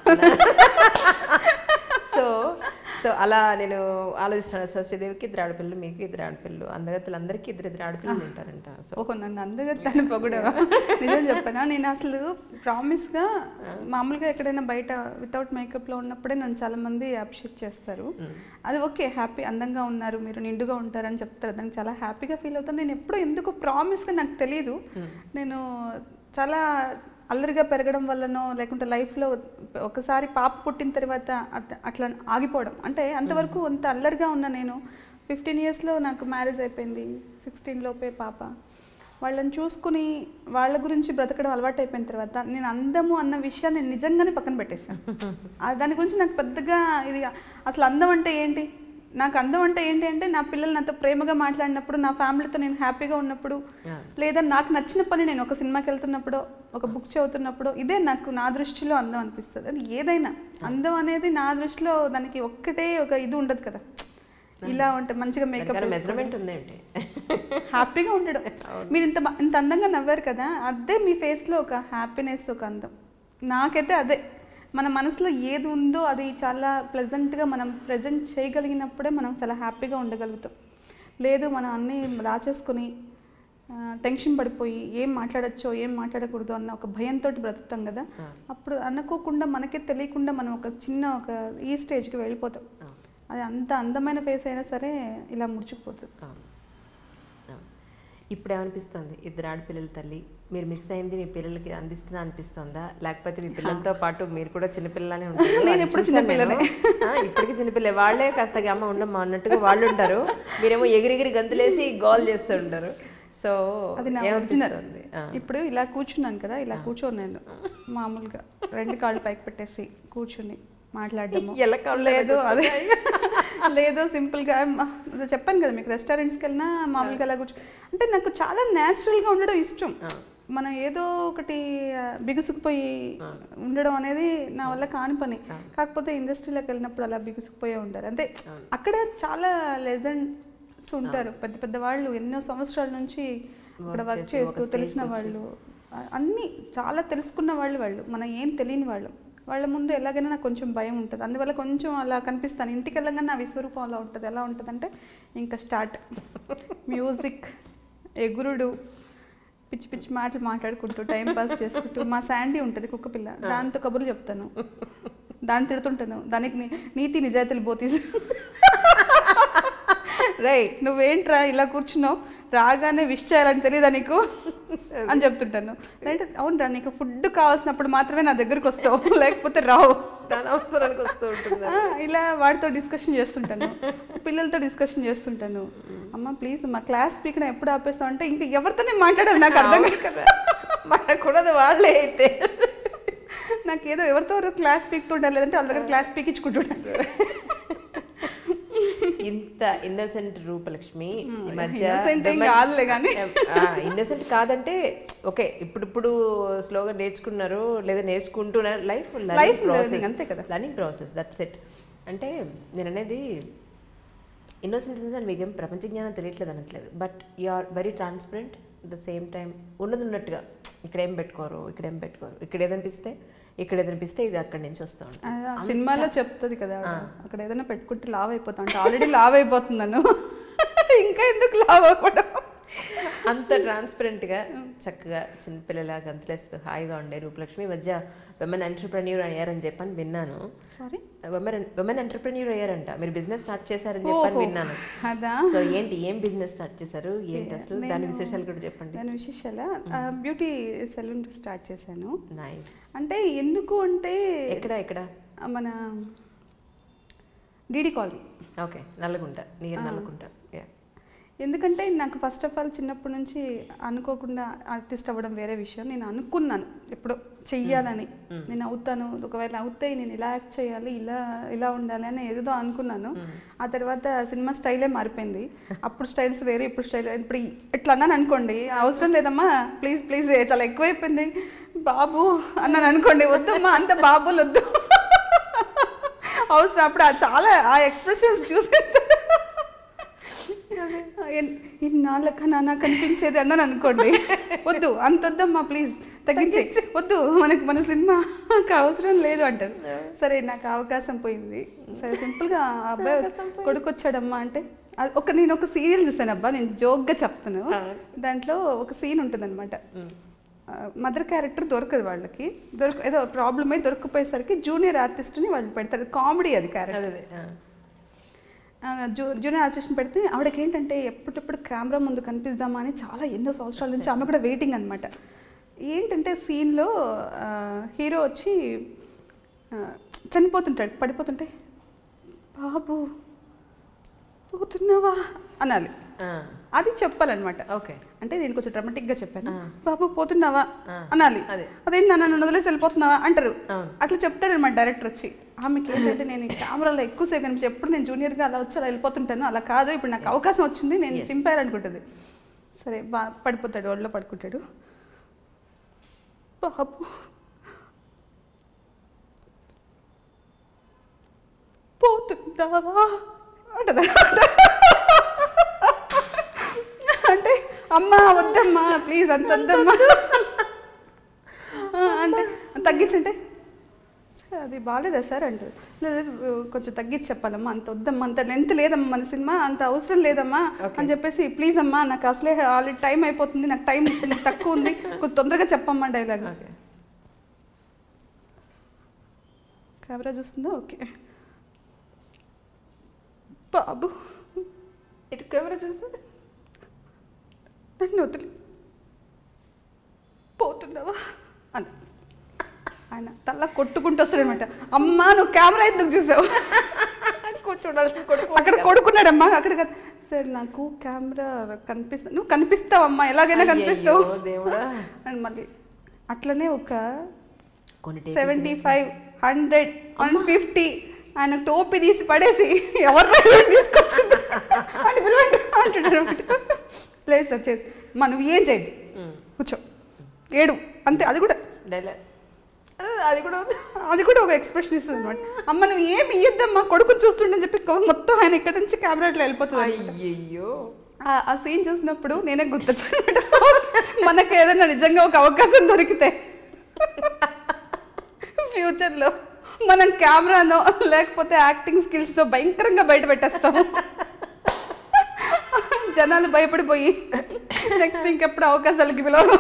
సో సో అలా నేను ఆలోచిస్తున్నాను సో శ్రీదేవికి ఇద్దరు ఆడపిల్లలు మీకు ఇద్దరు ఆడపిల్లలు అందగత్తెలు అందరికీ ఇద్దరు ఇద్దరు ఆడపిల్లలు ఉంటారంట సో ఓహో నన్ను అందగా తను పొగడవా నిజం చెప్పానా నేను అసలు ప్రామిస్గా మామూలుగా ఎక్కడైనా బయట వితౌట్ మేకప్లో ఉన్నప్పుడే నన్ను చాలా మంది అప్రిషియేట్ చేస్తారు అది ఓకే హ్యాపీ అందంగా ఉన్నారు మీరు నిండుగా ఉంటారని చెప్తారు దానికి చాలా హ్యాపీగా ఫీల్ అవుతాను నేను ఎప్పుడు ఎందుకు ప్రామిస్గా నాకు తెలియదు నేను చాలా అల్లరిగా పెరగడం వల్లనో లేకుంటే లైఫ్లో ఒకసారి పాప పుట్టిన తర్వాత అట్- అట్లా ఆగిపోవడం అంటే అంతవరకు అంత అల్లరిగా ఉన్న నేను ఫిఫ్టీన్ ఇయర్స్లో నాకు మ్యారేజ్ అయిపోయింది సిక్స్టీన్ లోపే పాప వాళ్ళని చూసుకుని వాళ్ళ గురించి బ్రతకడం అలవాటు అయిపోయిన తర్వాత నేను అందము అన్న విషయాన్ని నేను నిజంగానే పక్కన పెట్టేశాను ఆ దాని గురించి నాకు పెద్దగా ఇది అసలు అందం అంటే ఏంటి నాకు అందం అంటే ఏంటి అంటే నా పిల్లలు నాతో ప్రేమగా మాట్లాడినప్పుడు నా ఫ్యామిలీతో నేను హ్యాపీగా ఉన్నప్పుడు లేదా నాకు నచ్చిన పని నేను ఒక సినిమాకి వెళ్తున్నప్పుడు ఒక బుక్ చదువుతున్నప్పుడు ఇదే నాకు నా దృష్టిలో అందం అనిపిస్తుంది అది ఏదైనా అందం అనేది నా దృష్టిలో దానికి ఒక్కటే ఒక ఇది ఉండదు కదా ఇలా ఉంటే మంచిగా మేకప్ మెజర్మెంట్ ఉందేంటి హ్యాపీగా ఉండడం మీరు ఇంత బా- ఇంత అందంగా నవ్వారు కదా అదే మీ ఫేస్లో ఒక హ్యాపీనెస్ ఒక అందం నాకైతే అదే మన మనసులో ఏది ఉందో అది చాలా ప్లెజెంట్గా మనం ప్రజెంట్ చేయగలిగినప్పుడే మనం చాలా హ్యాపీగా ఉండగలుగుతాం లేదు మనం అన్నీ దాచేసుకొని ఆ, టెన్షన్ పడిపోయి ఏం మాట్లాడచ్చో ఏం మాట్లాడకూడదు అన్న ఒక భయంతో బ్రతుకుతాం కదా అప్పుడు అనుకోకుండా మనకే తెలియకుండా మనం ఒక చిన్న ఒక ఈ స్టేజ్కి వెళ్ళిపోతాం అది అంత అందమైన ఫేస్ అయినా సరే ఇలా ముడుచుకుపోతుంది అవును. అవును. ఇప్పుడు ఏమనిపిస్తుంది ఇద్దరు ఆడపిల్లల తల్లి మీరు మిస్ అయింది మీ పిల్లలకి అందిస్తున్నా అనిపిస్తుందా లేకపోతే మీ పిల్లలతో పాటు మీరు కూడా చిన్నపిల్లలానే ఉంటారు నేను అది ఎప్పుడు చూస్తాను చిన్నపిల్లనే. నేను. ఆ, ఇప్పటికీ చిన్నపిల్లే వాళ్ళే కాస్త అమ్మ ఉండమ్మా అన్నట్టుగా వాళ్ళు ఉంటారు మీరేమో ఎగిరిగిరి గంతులేసి గోల్ చేస్తూ ఉంటారు సో అది నా ఒరిజినల్ ఏమనిపిస్తుంది ఆ. ఇప్పుడు ఇలా కూర్చున్నాను కదా ఇలా కూర్చోను నేను మామూలుగా రెండు కాళ్ళు పైకి పెట్టేసి కూర్చుని మాట్లాడడము ఎలా కాళ్ళు లేదు అదే లేదు సింపుల్గా మ- అదే చెప్పాను కదా మీకు రెస్టారెంట్స్కి వెళ్ళినా మామూలుగా అలా కూర్చో అంటే నాకు చాలా న్యాచురల్గా ఉండడం ఇష్టం మనం ఏదో ఒకటి ఆ, బిగుసుకుపోయి ఉండడం అనేది నా వల్ల కాని పని కాకపోతే ఇండస్ట్రీలోకి వెళ్ళినప్పుడు అలా బిగుసుకుపోయే ఉండాలి అంటే అక్కడ చాలా లెజెండ్స్ ఉంటారు పెద్ద పెద్ద వాళ్ళు ఎన్నో సంవత్సరాల నుంచి అక్కడ వర్క్ చేసి ఒక చేస్తూ stage తెలిసిన వాళ్ళు ఆ, అన్నీ చాలా తెలుసుకున్న వాళ్ళు వాళ్ళు మన ఏం తెలియని వాళ్ళు వాళ్ళ ముందు ఎలాగైనా నాకు కొంచెం భయం ఉంటుంది అందువల్ల కొంచెం అలా కనిపిస్తాను ఇంటికి వెళ్ళగానే నా విశ్వరూపం అలా ఉంటుంది ఎలా ఉంటుందంటే ఇంకా స్టార్ట్ మ్యూజిక్ ఎగురుడు పిచ్చి పిచ్చి మాటలు మాట్లాడుకుంటూ టైం పాస్ చేసుకుంటూ మా శాండీ ఉంటుంది కుక్క పిల్ల దాంతో కబుర్లు చెప్తాను దాన్ని తిడుతుంటాను దానికి ని- నీతి నిజాయితీలు పోతీ రేయ్ నువ్వేంట్రా ఇలా కూర్చున్నావు రాగానే విష్ చేయాలని తెలియదా నీకు అని చెప్తుంటాను రైట్ అవునరా నీకు ఫుడ్ కావాల్సినప్పుడు మాత్రమే నా దగ్గరికి వస్తావు లేకపోతే రావు దాని అవసరానికి వస్తూ ఉంటుంది ఆ, ఇలా వాడితో డిస్కషన్ చేస్తుంటాను పిల్లలతో డిస్కషన్ చేస్తుంటాను అమ్మ ప్లీజ్ మా క్లాస్ స్పీకర్ ఎప్పుడు ఆపేస్తావు అంటే ఇంకా ఎవరితో నేను మాట్లాడాలి నాకు అర్థం కాదు కదా మనకు కూడా అది వాళ్ళే అయితే నాకు ఏదో ఎవరితో ఎవరితో క్లాస్ పీకుతుండాలి లేదంటే వాళ్ళ దగ్గర క్లాస్ పీకించుకుంటుండాలి ఇంత ఇన్నోసెంట్ రూపలక్ష్మి ఈ మధ్య innocent ఏం కాదులే కానీ. ఇన్నోసెంట్ కాదంటే ఓకే ఇప్పుడు ఇప్పుడు స్లోగా నేర్చుకున్నారు లేదా నేర్చుకుంటున్నారు లైఫ్ Life learning, అంతే కదా. లర్నింగ్ ప్రాసెస్ దట్స్ ఇట్ అంటే నేను అనేది ఇన్నోసెంట్ అంటే మీకేం ప్రపంచ జ్ఞానం తెలియట్లేదు అనట్లేదు but you are very transparent the same time ఉన్నది ఉన్నట్టుగా ఇక్కడ ఏం పెట్టుకోరు ఇక్కడ ఏం పెట్టుకోరు ఇక్కడ ఏదనిపిస్తే ఇక్కడ ఏదనిపిస్తే ఇది అక్కడి నుంచి వస్తూ ఉంటుంది ఆ సినిమాలో చెప్తుంది కదా ఆవిడ. అక్కడ ఏదైనా పెట్టుకుంటే లావ్ అయిపోతా అంటే ఆల్రెడీ లావ్ అయిపోతున్నాను ఇంకా ఎందుకు లావ్ అవ్వడం అంత ట్రాన్స్పరెంట్గా చక్కగా చిన్నపిల్లలాగా గంతులేస్తూ హాయిగా ఉండే రూపలక్ష్మి ఈ మధ్య విమెన్ ఎంటర్ప్రెన్యూర్ అయ్యారని చెప్పని విన్నాను సారీ విమెన్ విమెన్ ఎంటర్ప్రెన్యూర్ అయ్యారంట మీరు బిజినెస్ స్టార్ట్ చేశారని చెప్పని విన్నాను అదా సో ఏంటి ఏం బిజినెస్ స్టార్ట్ చేశారు ఏంటి అసలు దాని విశేషాలు కూడా చెప్పండి దాని విశేషాల బ్యూటీ సెలూన్ స్టార్ట్ చేశాను నైస్ అంటే ఎందుకు అంటే ఎక్కడ ఎక్కడ ఆ, మన DD colony okay Nallagunta near Nallagunta Yeah. ఎందుకంటే నాకు ఫస్ట్ ఆఫ్ ఆల్ చిన్నప్పటి నుంచి అనుకోకుండా ఆర్టిస్ట్ అవ్వడం వేరే విషయం నేను అనుకున్నాను ఎప్పుడో చెయ్యాలని నేను అవుతాను ఒకవేళ అవుతే నేను ఇలా యాక్ట్ చేయాలి ఇలా ఇలా ఉండాలి అని ఏదో అనుకున్నాను ఆ తర్వాత సినిమా స్టైలే మారిపోయింది అప్పుడు స్టైల్స్ వేరే ఇప్పుడు స్టైల్ ఇప్పుడు ఈ- ఇట్లా అన్నాను అనుకోండి అవసరం లేదమ్మా ప్లీజ్ ప్లీజ్ చాలా ఎక్కువైపోయింది బాబు అన్నాను అనుకోండి వద్దమ్మా అంత బాబులు వద్దు అవసరం అప్పుడు ఆ చాలా ఆ ఎక్స్ప్రెషన్స్ చూసి ఎన్- ఇన్నాళ్ళక నాన్న కనిపించేది అన్నాను అనుకోండి వద్దు అంత వద్దమ్మా ప్లీజ్ తగ్గించే వద్దు మనకు మన సినిమాకి అవసరం లేదు అంటారు సరే నాకు అవకాశం పోయింది సరే సింపుల్గా ఆ అబ్బాయి అవకాశం పోయింది. కొడుకు వచ్చాడమ్మా అంటే అది ఒక నేను ఒక సీరియల్ చూసాను అబ్బా నేను జోక్గా చెప్తాను దాంట్లో ఒక సీన్ ఉంటుంది మదర్ క్యారెక్టర్ దొరకదు వాళ్ళకి దొరక ఏదో ప్రాబ్లమ్ అయి దొరకపోయేసరికి జూనియర్ ఆర్టిస్ట్ని వాళ్ళు పెడతారు కామెడీ అది క్యారెక్టర్ అదే అదే, ఆ. జూ జూనియర్ ఆర్టిస్ట్ని పెడితే ఆవిడకి ఏంటంటే ఎప్పటిప్పుడు కెమెరా ముందు కనిపిద్దామా అని చాలా ఎన్నో సంవత్సరాల నుంచి ఆమె కూడా వెయిటింగ్ అనమాట ఏంటంటే సీన్లో హీరో వచ్చి ఆ, చనిపోతుంటాడు పడిపోతుంటే బాబు పోతున్నావా అనాలి ఆ, అది చెప్పాలన్నమాట ఓకే అంటే నేను కొంచెం డ్రామాటిక్గా చెప్పాను ఆ. బాబు పోతున్నావా ఆ. అనాలి అదే. అదేంటి నాన్న నన్ను వదిలేసి వెళ్ళిపోతున్నావా అంటారు అవును. అట్లా చెప్తాడు అనమాట డైరెక్టర్ వచ్చి ఆమెకి ఏంటంటే నేను ఈ కెమెరాలో ఎక్కువసేపు కనిపించి ఎప్పుడు నేను జూనియర్గా అలా వచ్చి అలా వెళ్ళిపోతుంటాను అలా కాదు ఇప్పుడు నాకు అవకాశం వచ్చింది నేను Yes. చింపారనుకుంటుంది సరే బా పడిపోతాడు ఒళ్ళో పడుకుంటాడు బాబు పోతుంటావా అంటదా అంటే అమ్మా వద్దమ్మా ప్లీజ్ అంత వద్దమ్మా ఆ, అంటే తగ్గించంటే "సార్, అది బాగాలేదా సార్ అంటారు లేదు కొంచెం తగ్గించి చెప్పాలమ్మా అంత వద్దమ్మా అంత లెంత్ లేదమ్మా మన సినిమా అంత అవసరం లేదమ్మా Okay. అని చెప్పేసి ప్లీజ్ అమ్మా నాకు అసలే ఆల్రెడీ టైం అయిపోతుంది నాకు టైం తక్కువ ఉంది కొంచెం తొందరగా చెప్పమ్మా డైలాగ్ ఓకే కెమెరా చూస్తుందా ఓకే బాబు ఇటు కెమెరా చూసి నన్ను వదిలి పోతున్నావా అని ఆయన తల కొట్టుకుంటూ వస్తాడనమాట అమ్మా నువ్వు కెమెరా ఎందుకు చూసావు కూర్చోడాల్సిన కొడుకు అక్కడ కొడుకున్నాడమ్మా అక్కడ కాదు సార్ నాకు కెమెరా కనిపిస్తా నువ్వు కనిపిస్తావమ్మా ఎలాగైనా కనిపిస్తావు అయ్యయ్యో, దేవుడా అని మళ్ళీ అట్లనే ఒక కొన్ని take seventy five hundred one fifty ఆయన టోపీ తీసి పడేసి ఎవరు తీసుకొచ్చింది అని పిలవండి అంటున్నాడు అనమాట లేదు సార్ చేసి మా నువ్వు ఏం చేయండి ఉమ్, కూర్చో ఏడు అంతే అది కూడా డైలాగ్ ఆ, అది కూడా ఉంది. అది కూడా ఒక ఎక్స్ప్రెషన్ ఇస్తుంది అనమాట అమ్మ నువ్వు ఏమి ఇయ్యద్దమ్మా కొడుకుని చూస్తుండని చెప్పి కో- మొత్తం ఆయన ఇక్కడ నుంచి కెమెరా ఇట్లా వెళ్ళిపోతుంది అన్నమాట. అయ్యయ్యో ఆ- ఆ సీన్ చూసినప్పుడు నేనే గుర్తొచ్చాను మనకి ఏదైనా నిజంగా ఒక అవకాశం దొరికితే ఫ్యూచర్లో మనం కెమెరానో లేకపోతే యాక్టింగ్ స్కిల్స్తో భయంకరంగా బయట పెట్టేస్తాం జనాలు భయపడిపోయి నెక్స్ట్ ఇంకెప్పుడు అవకాశాలకి పిలవరు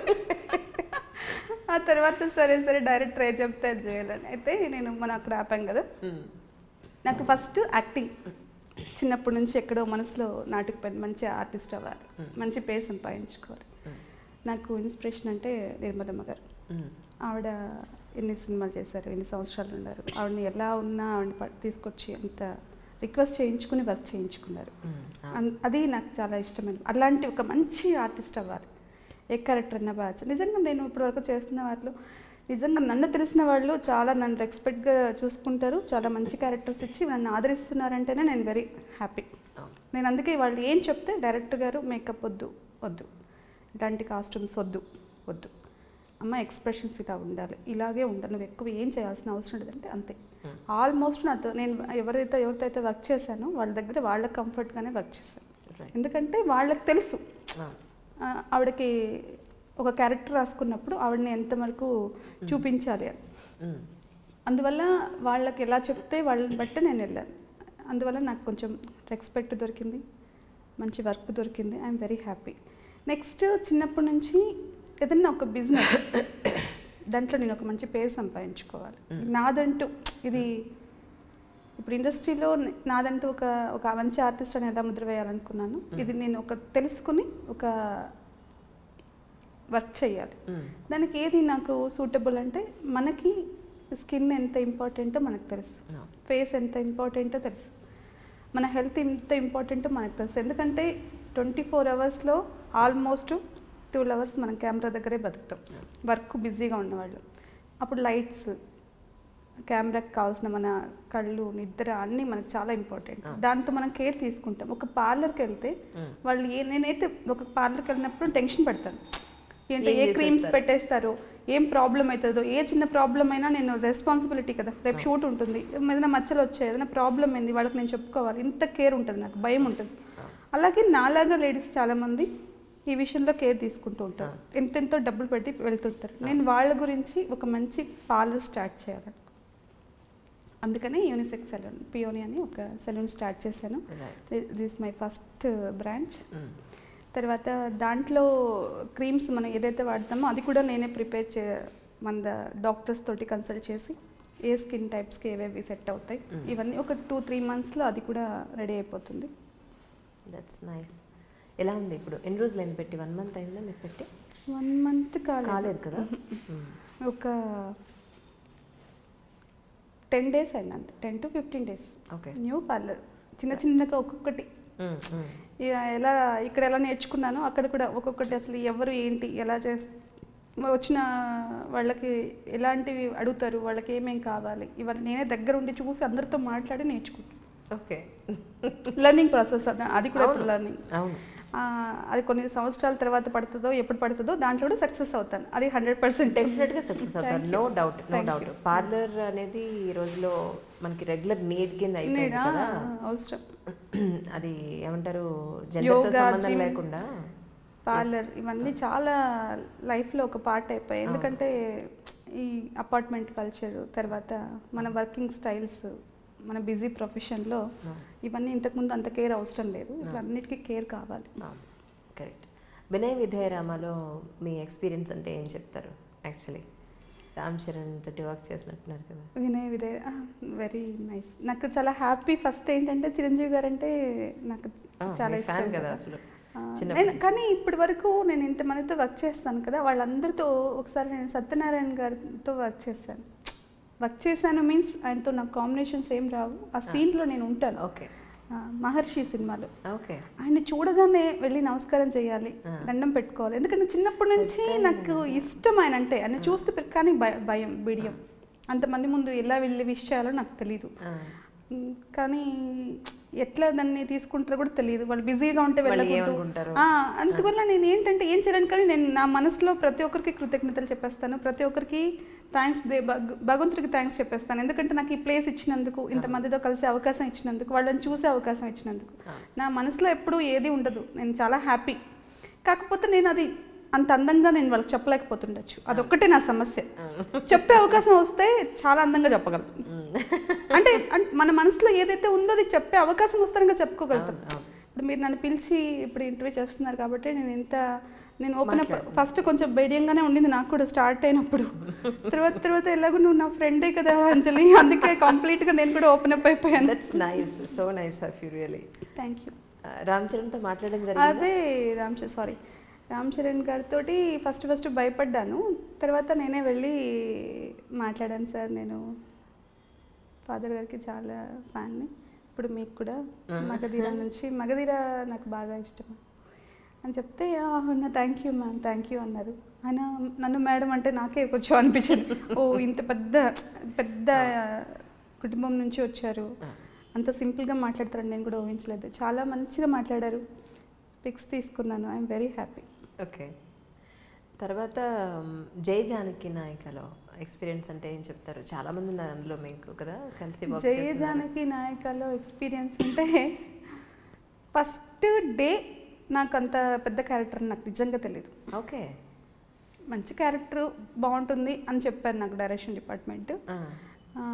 ఆ తర్వాత సరే సరే డైరెక్టర్ ఏ చెప్తే అది చేయాలని అయితే నేను మనం అక్కడ ఆపాం కదా ఉమ్, నాకు ఫస్ట్ యాక్టింగ్ చిన్నప్పటి నుంచి ఎక్కడో మనసులో నాటుకుపోయింది మంచి ఆర్టిస్ట్ అవ్వాలి మంచి పేరు సంపాదించుకోవాలి నాకు ఇన్స్పిరేషన్ అంటే నిర్మలమ్మ గారు ఉమ్, ఆవిడ ఎన్ని సినిమాలు చేశారు ఎన్ని సంవత్సరాలు ఉన్నారు ఆవిడని ఎలా ఉన్నా ఆవిడని ప- తీసుకొచ్చి అంత రిక్వెస్ట్ చేయించుకుని వర్క్ చేయించుకున్నారు ఉమ్, ఆ, అన్- అది నాకు చాలా ఇష్టమైన అలాంటి ఒక మంచి ఆర్టిస్ట్ అవ్వాలి ఏ క్యారెక్టర్ అన్న బాగా నిజంగా నేను ఇప్పటివరకు చేస్తున్న వాళ్ళు నిజంగా నన్ను తెలిసిన వాళ్ళు చాలా నన్ను రెస్పెక్ట్గా చూసుకుంటారు చాలా మంచి క్యారెక్టర్స్ ఇచ్చి నన్ను ఆదరిస్తున్నారంటేనే నేను వెరీ హ్యాపీ అవును. నేను అందుకే వాళ్ళు ఏం చెప్తే డైరెక్టర్ గారు మేకప్ వద్దు వద్దు ఇలాంటి కాస్ట్యూమ్స్ వద్దు వద్దు అమ్మ ఎక్స్ప్రెషన్స్ ఇలా ఉండాలి ఇలాగే ఉండాలి నువ్వు ఎక్కువ ఏం చేయాల్సిన అవసరం లేదంటే అంతే Hmm. ఆల్మోస్ట్ నాతో నేను ఎవరైతే ఎవరితో అయితే వర్క్ చేశానో వాళ్ళ దగ్గర వాళ్ళ కంఫర్ట్గానే వర్క్ చేశాను Right. ఎందుకంటే వాళ్ళకి తెలుసు ఆ, ఆ, ఆవిడకి ఒక క్యారెక్టర్ రాసుకున్నప్పుడు ఆవిడని ఎంతవరకు చూపించాలి అని ఉమ్, అందువల్ల వాళ్ళకి ఎలా చెప్తే వాళ్ళని బట్టి నేను వెళ్ళాను అందువల్ల నాకు కొంచెం రెస్పెక్ట్ దొరికింది మంచి వర్క్ దొరికింది ఐఎమ్ వెరీ హ్యాపీ నెక్స్ట్ చిన్నప్పటి నుంచి ఏదన్నా ఒక బిజినెస్ దాంట్లో నేను ఒక మంచి పేరు సంపాదించుకోవాలి నాదంటూ ఇది ఇప్పుడు ఇండస్ట్రీలో నే- నాదంటూ ఒక ఒక మంచి ఆర్టిస్ట్ అని ఎలా ముద్ర వేయాలనుకున్నాను ఇది నేను ఒక తెలుసుకుని ఒక వర్క్ చేయాలి ఉమ్, దానికి ఏది నాకు సూటబుల్ అంటే మనకి స్కిన్ ఎంత ఇంపార్టెంటో మనకు తెలుసు అవును. ఫేస్ ఎంత ఇంపార్టెంటో తెలుసు మన హెల్త్ ఎంత ఇంపార్టెంటో మనకు తెలుసు ఎందుకంటే ట్వంటీ ఫోర్ అవర్స్లో ఆల్మోస్ట్ టూ అవర్స్ మనం కెమెరా దగ్గరే బతుకుతాం వర్క్ బిజీగా ఉన్నవాళ్ళు అప్పుడు లైట్స్ కెమెరాకి కావాల్సిన మన కళ్ళు నిద్ర అన్నీ మనకు చాలా ఇంపార్టెంట్ దాంతో మనం కేర్ తీసుకుంటాం ఒక పార్లర్కి వెళ్తే వాళ్ళు ఏ నేనైతే ఒక పార్లర్కి వెళ్ళినప్పుడు టెన్షన్ పడతాను ఏంటంటే ఏం ఏ క్రీమ్స్ చేసేస్తారు? పెట్టేస్తారో ఏం ప్రాబ్లం అవుతుందో ఏ చిన్న ప్రాబ్లం అయినా నేను రెస్పాన్సిబిలిటీ కదా రేపు షూట్ ఉంటుంది ఏదైనా మచ్చలు వచ్చాయి ఏదైనా ప్రాబ్లం ఏంది వాళ్ళకి నేను చెప్పుకోవాలి ఇంత కేర్ ఉంటుంది నాకు భయం ఉంటుంది అలాగే నాలాగా లేడీస్ చాలామంది ఈ విషయంలో కేర్ తీసుకుంటూ ఉంటారు ఎంతెంతో డబ్బులు పెట్టి వెళ్తుంటారు నేను వాళ్ళ గురించి ఒక మంచి పార్లర్ స్టార్ట్ చేయాలి అందుకని యూనిసెక్ సెలూన్ పియోని అని ఒక సెలూన్ స్టార్ట్ చేశాను right this my first branch తర్వాత దాంట్లో క్రీమ్స్ మనం ఏదైతే వాడతామో అది కూడా నేనే ప్రిపేర్ చే మన డాక్టర్స్ తోటి కన్సల్ట్ చేసి ఏ స్కిన్ టైప్స్కి ఏవేవి సెట్ అవుతాయి Mm. ఇవన్నీ ఒక టూ త్రీ మంత్స్లో అది కూడా రెడీ అయిపోతుంది దట్స్ నైస్ ఎలా ఉంది ఇప్పుడు ఎన్ని రోజులు అయింది పెట్టి వన్ మంత్ అయిందా మీరు పెట్టి వన్ మంత్ కాలేదు కాలేదు కదా మ్మ్. ఒక టెన్ డేస్ అయిందండి ten to fifteen days okay new parlour చిన్న చిన్నగా ఒక్కొక్కటి మ్మ్, మ్మ్. ఇక ఎలా ఇక్కడ ఎలా నేర్చుకున్నానో అక్కడ కూడా ఒక్కొక్కటి అసలు ఎవరు ఏంటి ఎలా చేస్ వచ్చిన వాళ్ళకి ఎలాంటివి అడుగుతారు వాళ్ళకి ఏమేం కావాలి ఇవన్నీ నేనే దగ్గర ఉండి చూసి అందరితో మాట్లాడి నేర్చుకుంటాను ఓకే లెర్నింగ్ ప్రాసెస్ అది కూడా అవును. లెర్నింగ్ అవును అది కొన్ని సంవత్సరాల తర్వాత పడుతుందో ఎప్పుడు పడుతుందో దాంట్లో కూడా సక్సెస్ అవుతాను అది హండ్రెడ్ పర్సెంట్ డెఫినెట్ గా సక్సెస్ అవుతారు Thank you. No doubt no Thank doubt you. Parlour అనేది ఈ రోజులో మనకి రెగ్యులర్ నీడ్ కింద అయిపోయింది కదా అవసరం అది ఏమంటారు జెండర్ తో యోగా, సంబంధం gym. లేకుండా పార్లర్ ఇవన్నీ చాలా లైఫ్లో ఒక పార్ట్ అయిపోయాయి అవును. ఎందుకంటే ఈ అపార్ట్మెంట్ కల్చర్ తర్వాత మన వర్కింగ్ స్టైల్స్ మన బిజీ ప్రొఫెషన్లో ఇవన్నీ ఇంతకుముందు అంత కేర్ అవసరం లేదు ఇప్పుడు అన్నిటికీ కేర్ కావాలి కరెక్ట్ వినయ్ విధేయ రామాలో మీ ఎక్స్పీరియన్స్ అంటే ఏం చెప్తారు యాక్చువల్లీ రామ్ చరణ్ తోటి వర్క్ చేసినట్టున్నారు కదా వినయ్ విదయ్ వెరీ నైస్ నాకు చాలా హ్యాపీ ఫస్ట్ ఏంటంటే చిరంజీవి గారు అంటే నాకు ఆ, చాలా మీ ఇష్టం fan కదా కదా. అసలు ఆ, చిన్నప్పటి నేను నుంచి. కానీ ఇప్పటి వరకు నేను ఇంతమందితో వర్క్ చేస్తాను కదా వాళ్ళందరితో ఒకసారి నేను సత్యనారాయణ గారితో వర్క్ చేశాను వర్క్ చేశాను మీన్స్ ఆయనతో నాకు కాంబినేషన్స్ ఏం రావు ఆ సీన్లో నేను ఉంటాను ఓకే ఆ, మహర్షి సినిమాలో ఓకే ఆయన చూడగానే వెళ్ళి నమస్కారం చేయాలి ఆ. దండం పెట్టుకోవాలి ఎందుకంటే చిన్నప్పటి నుంచి నాకు ఇష్టం ఆయన అంటే ఆయన చూస్తే పె- కానీ భయ- భయం బిడియం అంతమంది ముందు ఎలా వెళ్ళి విష్ చేయాలో నాకు తెలియదు ఉమ్, కానీ ఎట్లా దాన్ని తీసుకుంటారో కూడా తెలియదు వాళ్ళు బిజీగా ఉంటే వాళ్ళు వెళ్ళకూడదు ఏమనుకుంటారో. ఆ, అందువల్ల నేను ఏంటంటే ఏం చేయలేను కానీ నేను నా మనసులో ప్రతి ఒక్కరికి కృతజ్ఞతలు చెప్పేస్తాను ప్రతి ఒక్కరికి థ్యాంక్స్ దే భగ- భగవంతుడికి థ్యాంక్స్ చెప్పేస్తాను ఎందుకంటే నాకు ఈ ప్లేస్ ఇచ్చినందుకు ఇంతమందితో కలిసే అవకాశం ఇచ్చినందుకు వాళ్ళని చూసే అవకాశం ఇచ్చినందుకు ఆ. నా మనసులో ఎప్పుడూ ఏది ఉండదు నేను చాలా హ్యాపీ కాకపోతే నేను అది అంత అందంగా నేను వాళ్ళకి చెప్పలేకపోతుండొచ్చు అదొక్కటే నా సమస్య చెప్పే అవకాశం వస్తే చాలా అందంగా చెప్పగలను అంటే అన్- మన మనసులో ఏదైతే ఉందో అది చెప్పే అవకాశం వస్తానగా చెప్పుకోగలుగుతాం అవును, అవును. ఇప్పుడు మీరు నన్ను పిలిచి ఇప్పుడు ఇంటర్వ్యూ చేస్తున్నారు కాబట్టి నేను ఇంత నేను ఓపెన్ అప్ మాట్లాడుతున్నా. ఫస్ట్ కొంచెం బెడియంగానే ఉండింది నాకు కూడా స్టార్ట్ అయినప్పుడు తర్వాత తర్వాత ఎలాగో నువ్వు నా ఫ్రెండే కదా అంజలి అందుకే కంప్లీట్గా నేను కూడా ఓపెన్ అప్ అయిపోయాను that's nice so nice of you really thank you Ram చరణ్తో మాట్లాడడం జరిగింది అదే రామ్ చరణ్ సారీ రామ్ చరణ్ గారితో ఫస్ట్ ఫస్ట్ భయపడ్డాను తర్వాత నేనే వెళ్ళి మాట్లాడాను సార్ నేను ఫాదర్ గారికి చాలా ఫ్యాన్ని ఇప్పుడు మీకు కూడా మగధీర నుంచి మగధీర నాకు బాగా ఇష్టం అని చెప్తే అవునా thank you ma'am thank you అన్నారు ఆయన నన్ను మేడం అంటే నాకే కొంచెం అనిపించింది ఓ ఇంత పెద్ద పెద్ద కుటుంబం నుంచి వచ్చారు అంత సింపుల్గా మాట్లాడతారని నేను కూడా ఊహించలేదు చాలా మంచిగా మాట్లాడారు పిక్స్ తీసుకున్నాను ఐఎమ్ వెరీ హ్యాపీ ఓకే తర్వాత మ్, జై జానకి నాయకలో ఎక్స్పీరియన్స్ అంటే ఏం చెప్తారు చాలా మంది ఉన్నారు అందులో మీకు కదా కలిసి work జయ చేస్తున్నారు. జానకి నాయకలో ఎక్స్పీరియన్స్ అంటే ఫస్ట్ డే నాకు అంత పెద్ద క్యారెక్టర్ నాకు నిజంగా తెలియదు ఓకే మంచి క్యారెక్టర్ బాగుంటుంది అని చెప్పారు నాకు డైరెక్షన్ డిపార్ట్మెంట్ ఆ, ఆ,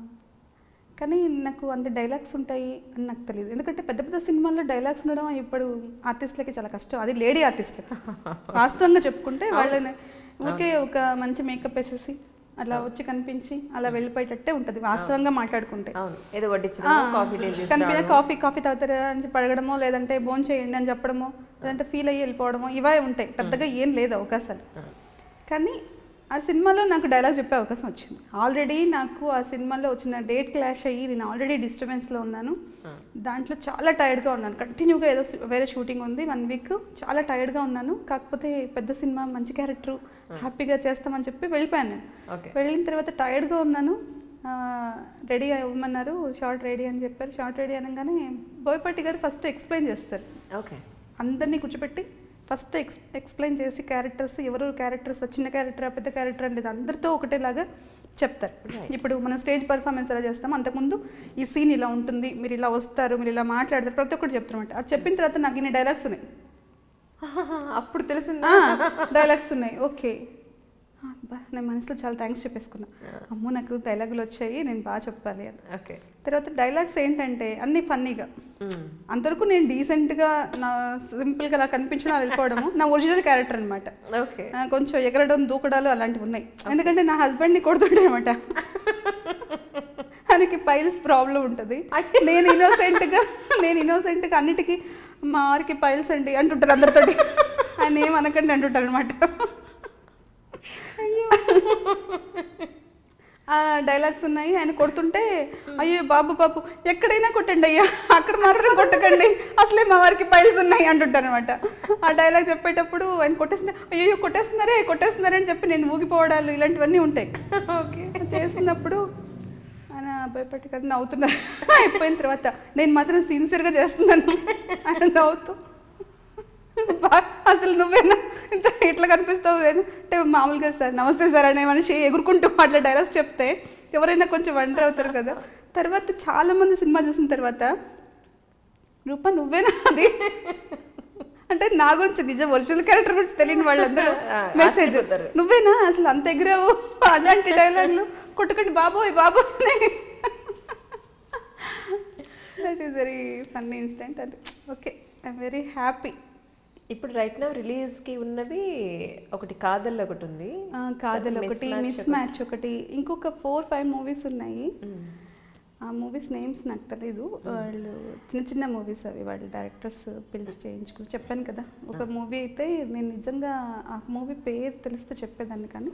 కానీ నాకు అంత డైలాగ్స్ ఉంటాయి అని నాకు తెలియదు ఎందుకంటే పెద్ద పెద్ద సినిమాల్లో డైలాగ్స్ ఉండడం ఇప్పుడు ఆర్టిస్ట్లకి చాలా కష్టం అది లేడీ ఆర్టిస్ట్లకి వాస్తవంగా చెప్పుకుంటే వాళ్ళని ఊరికే ఒక మంచి మేకప్ వేసేసి అలా వచ్చి కనిపించి అలా వెళ్ళిపోయేటట్టే ఉంటుంది వాస్తవంగా మాట్లాడుకుంటే అవును ఏదో వడ్డించడం కాఫీ టీ కనిపించిన కాఫీ కాఫీ తాగుతారా అని చెప్పి అడగడమో లేదంటే భోజనం చేయండి అని చెప్పడమో లేదంటే ఫీల్ అయ్యి వెళ్ళిపోవడమో ఇవే ఉంటాయి పెద్దగా ఏం లేదు అవకాశాలు కానీ ఆ సినిమాలో నాకు డైలాగ్ చెప్పే అవకాశం వచ్చింది ఆల్రెడీ నాకు ఆ సినిమాలో వచ్చిన డేట్ క్లాష్ అయ్యి నేను ఆల్రెడీ డిస్టర్బెన్స్లో ఉన్నాను దాంట్లో చాలా టైర్డ్గా ఉన్నాను కంటిన్యూగా ఏదో షూ- వేరే షూటింగ్ ఉంది వన్ వీక్ చాలా టైర్డ్గా ఉన్నాను కాకపోతే పెద్ద సినిమా మంచి క్యారెక్టర్ హ్యాపీగా చేస్తామని చెప్పి వెళ్ళిపోయాను నేను ఓకే వెళ్ళిన తర్వాత టైర్డ్గా ఉన్నాను రెడీ అవ్వమన్నారు షార్ట్ రెడీ అని చెప్పారు షార్ట్ రెడీ అనగానే బోయపాటి గారు ఫస్ట్ ఎక్స్ప్లెయిన్ చేస్తారు ఓకే అందరినీ కూర్చోబెట్టి ఫస్ట్ ఎక్స్ ఎక్స్ప్లెయిన్ చేసి క్యారెక్టర్స్ ఎవరు క్యారెక్టర్స్ చిన్న క్యారెక్టర్ పెద్ద క్యారెక్టర్ అనేది అందరితో ఒకటేలాగా చెప్తారు Right. ఇప్పుడు మనం స్టేజ్ పర్ఫార్మెన్స్ ఎలా చేస్తాం అంతకుముందు ఈ సీన్ ఇలా ఉంటుంది మీరు ఇలా వస్తారు మీరు ఇలా మాట్లాడతారు ప్రతి ఒక్కటి చెప్తారన్నమాట అది చెప్పిన తర్వాత నాకు ఇన్ని డైలాగ్స్ ఉన్నాయి అప్పుడు తెలిసిందా డైలాగ్స్ ఉన్నాయి ఓకే ఆ, అబ్బా, నేను మనసులో చాలా థ్యాంక్స్ చెప్పేసుకున్నా అమ్మో నాకు డైలాగులు వచ్చాయి నేను బాగా చెప్పాలి అని ఓకే తర్వాత డైలాగ్స్ ఏంటంటే అన్నీ ఫన్నీగా అంతవరకు నేను డీసెంట్గా నా సింపుల్గా అలా కనిపించడం అలా వెళ్ళిపోవడము నా ఒరిజినల్ క్యారెక్టర్ అనమాట ఓకే కొంచెం ఎగరడం దూకడాలు అలాంటివి ఉన్నాయి ఎందుకంటే నా హస్బెండ్ని కొడుతుంటే అనమాట ఆయనకి పైల్స్ ప్రాబ్లం ఉంటుంది నేను ఇన్నోసెంట్గా నేను ఇన్నోసెంట్గా అన్నిటికీ మా వారికి పైల్స్ అండి అంటుంటారు అందరితోటి ఆయన ఏమనకండి అంటుంటారు అనమాట ఆ డైలాగ్స్ ఉన్నాయి ఆయన కొడుతుంటే అయ్యో బాబు బాబు ఎక్కడైనా కొట్టండి అయ్యా అక్కడ మాత్రం కొట్టకండి అసలే మా వారికి పైల్స్ ఉన్నాయి అంటుంటారు అనమాట ఆ డైలాగ్ చెప్పేటప్పుడు ఆయన కొట్టేసిన అయ్యో కొట్టేస్తున్నారే కొట్టేస్తున్నారే అని చెప్పి నేను ఊగిపోవడాలు ఇలాంటివన్నీ ఉంటాయి ఓకే చేస్తున్నప్పుడు ఆయన భయపెట్టి కదా నవ్వుతున్నారు అయిపోయిన తర్వాత నేను మాత్రం సిన్సియర్గా చేస్తున్నాను ఆయన నవ్వుతూ బా- అసలు నువ్వేనా ఇంత ఇట్లా కనిపిస్తావు నేను అంటే మామూలుగా సార్ నమస్తే సార్ అనే మనిషి ఎగురుకుంటూ అట్లా డైలాగ్స్ చెప్తే ఎవరైనా కొంచెం వండర్ అవుతారు కదా తర్వాత చాలా మంది సినిమా చూసిన తర్వాత రూపా నువ్వేనా అది అంటే నా గురించి నిజం ఒరిజినల్ క్యారెక్టర్ గురించి తెలియని వాళ్ళందరూ ఆ, మెసేజ్ ఆశ్చర్యపోతారు. నువ్వేనా అసలు అంత ఎగిరావు అలాంటి డైలాగ్లు కొట్టుకండి బాబోయ్ బాబోయ్ that is very funny incident అంటే ఓకే ఐఎమ్ వెరీ హ్యాపీ ఇప్పుడు రైట్ నౌ రిలీజ్ కి ఉన్నవి ఒకటి కాదల్ ఒకటి ఉంది కాదల్ Mismatch ఒకటి మిస్ మ్యాచ్ ఒకటి ఇంకొక ఫోర్ ఫైవ్ మూవీస్ ఉన్నాయి ఆ మూవీస్ నేమ్స్ నాకు తెలీదు వాళ్ళు చిన్న చిన్న మూవీస్ అవి వాళ్ళు డైరెక్టర్స్ పిలిచి చేయించుకుని చెప్పాను కదా ఒక మూవీ అయితే నేను నిజంగా ఆ మూవీ పేరు తెలిస్తే చెప్పేదాన్ని కానీ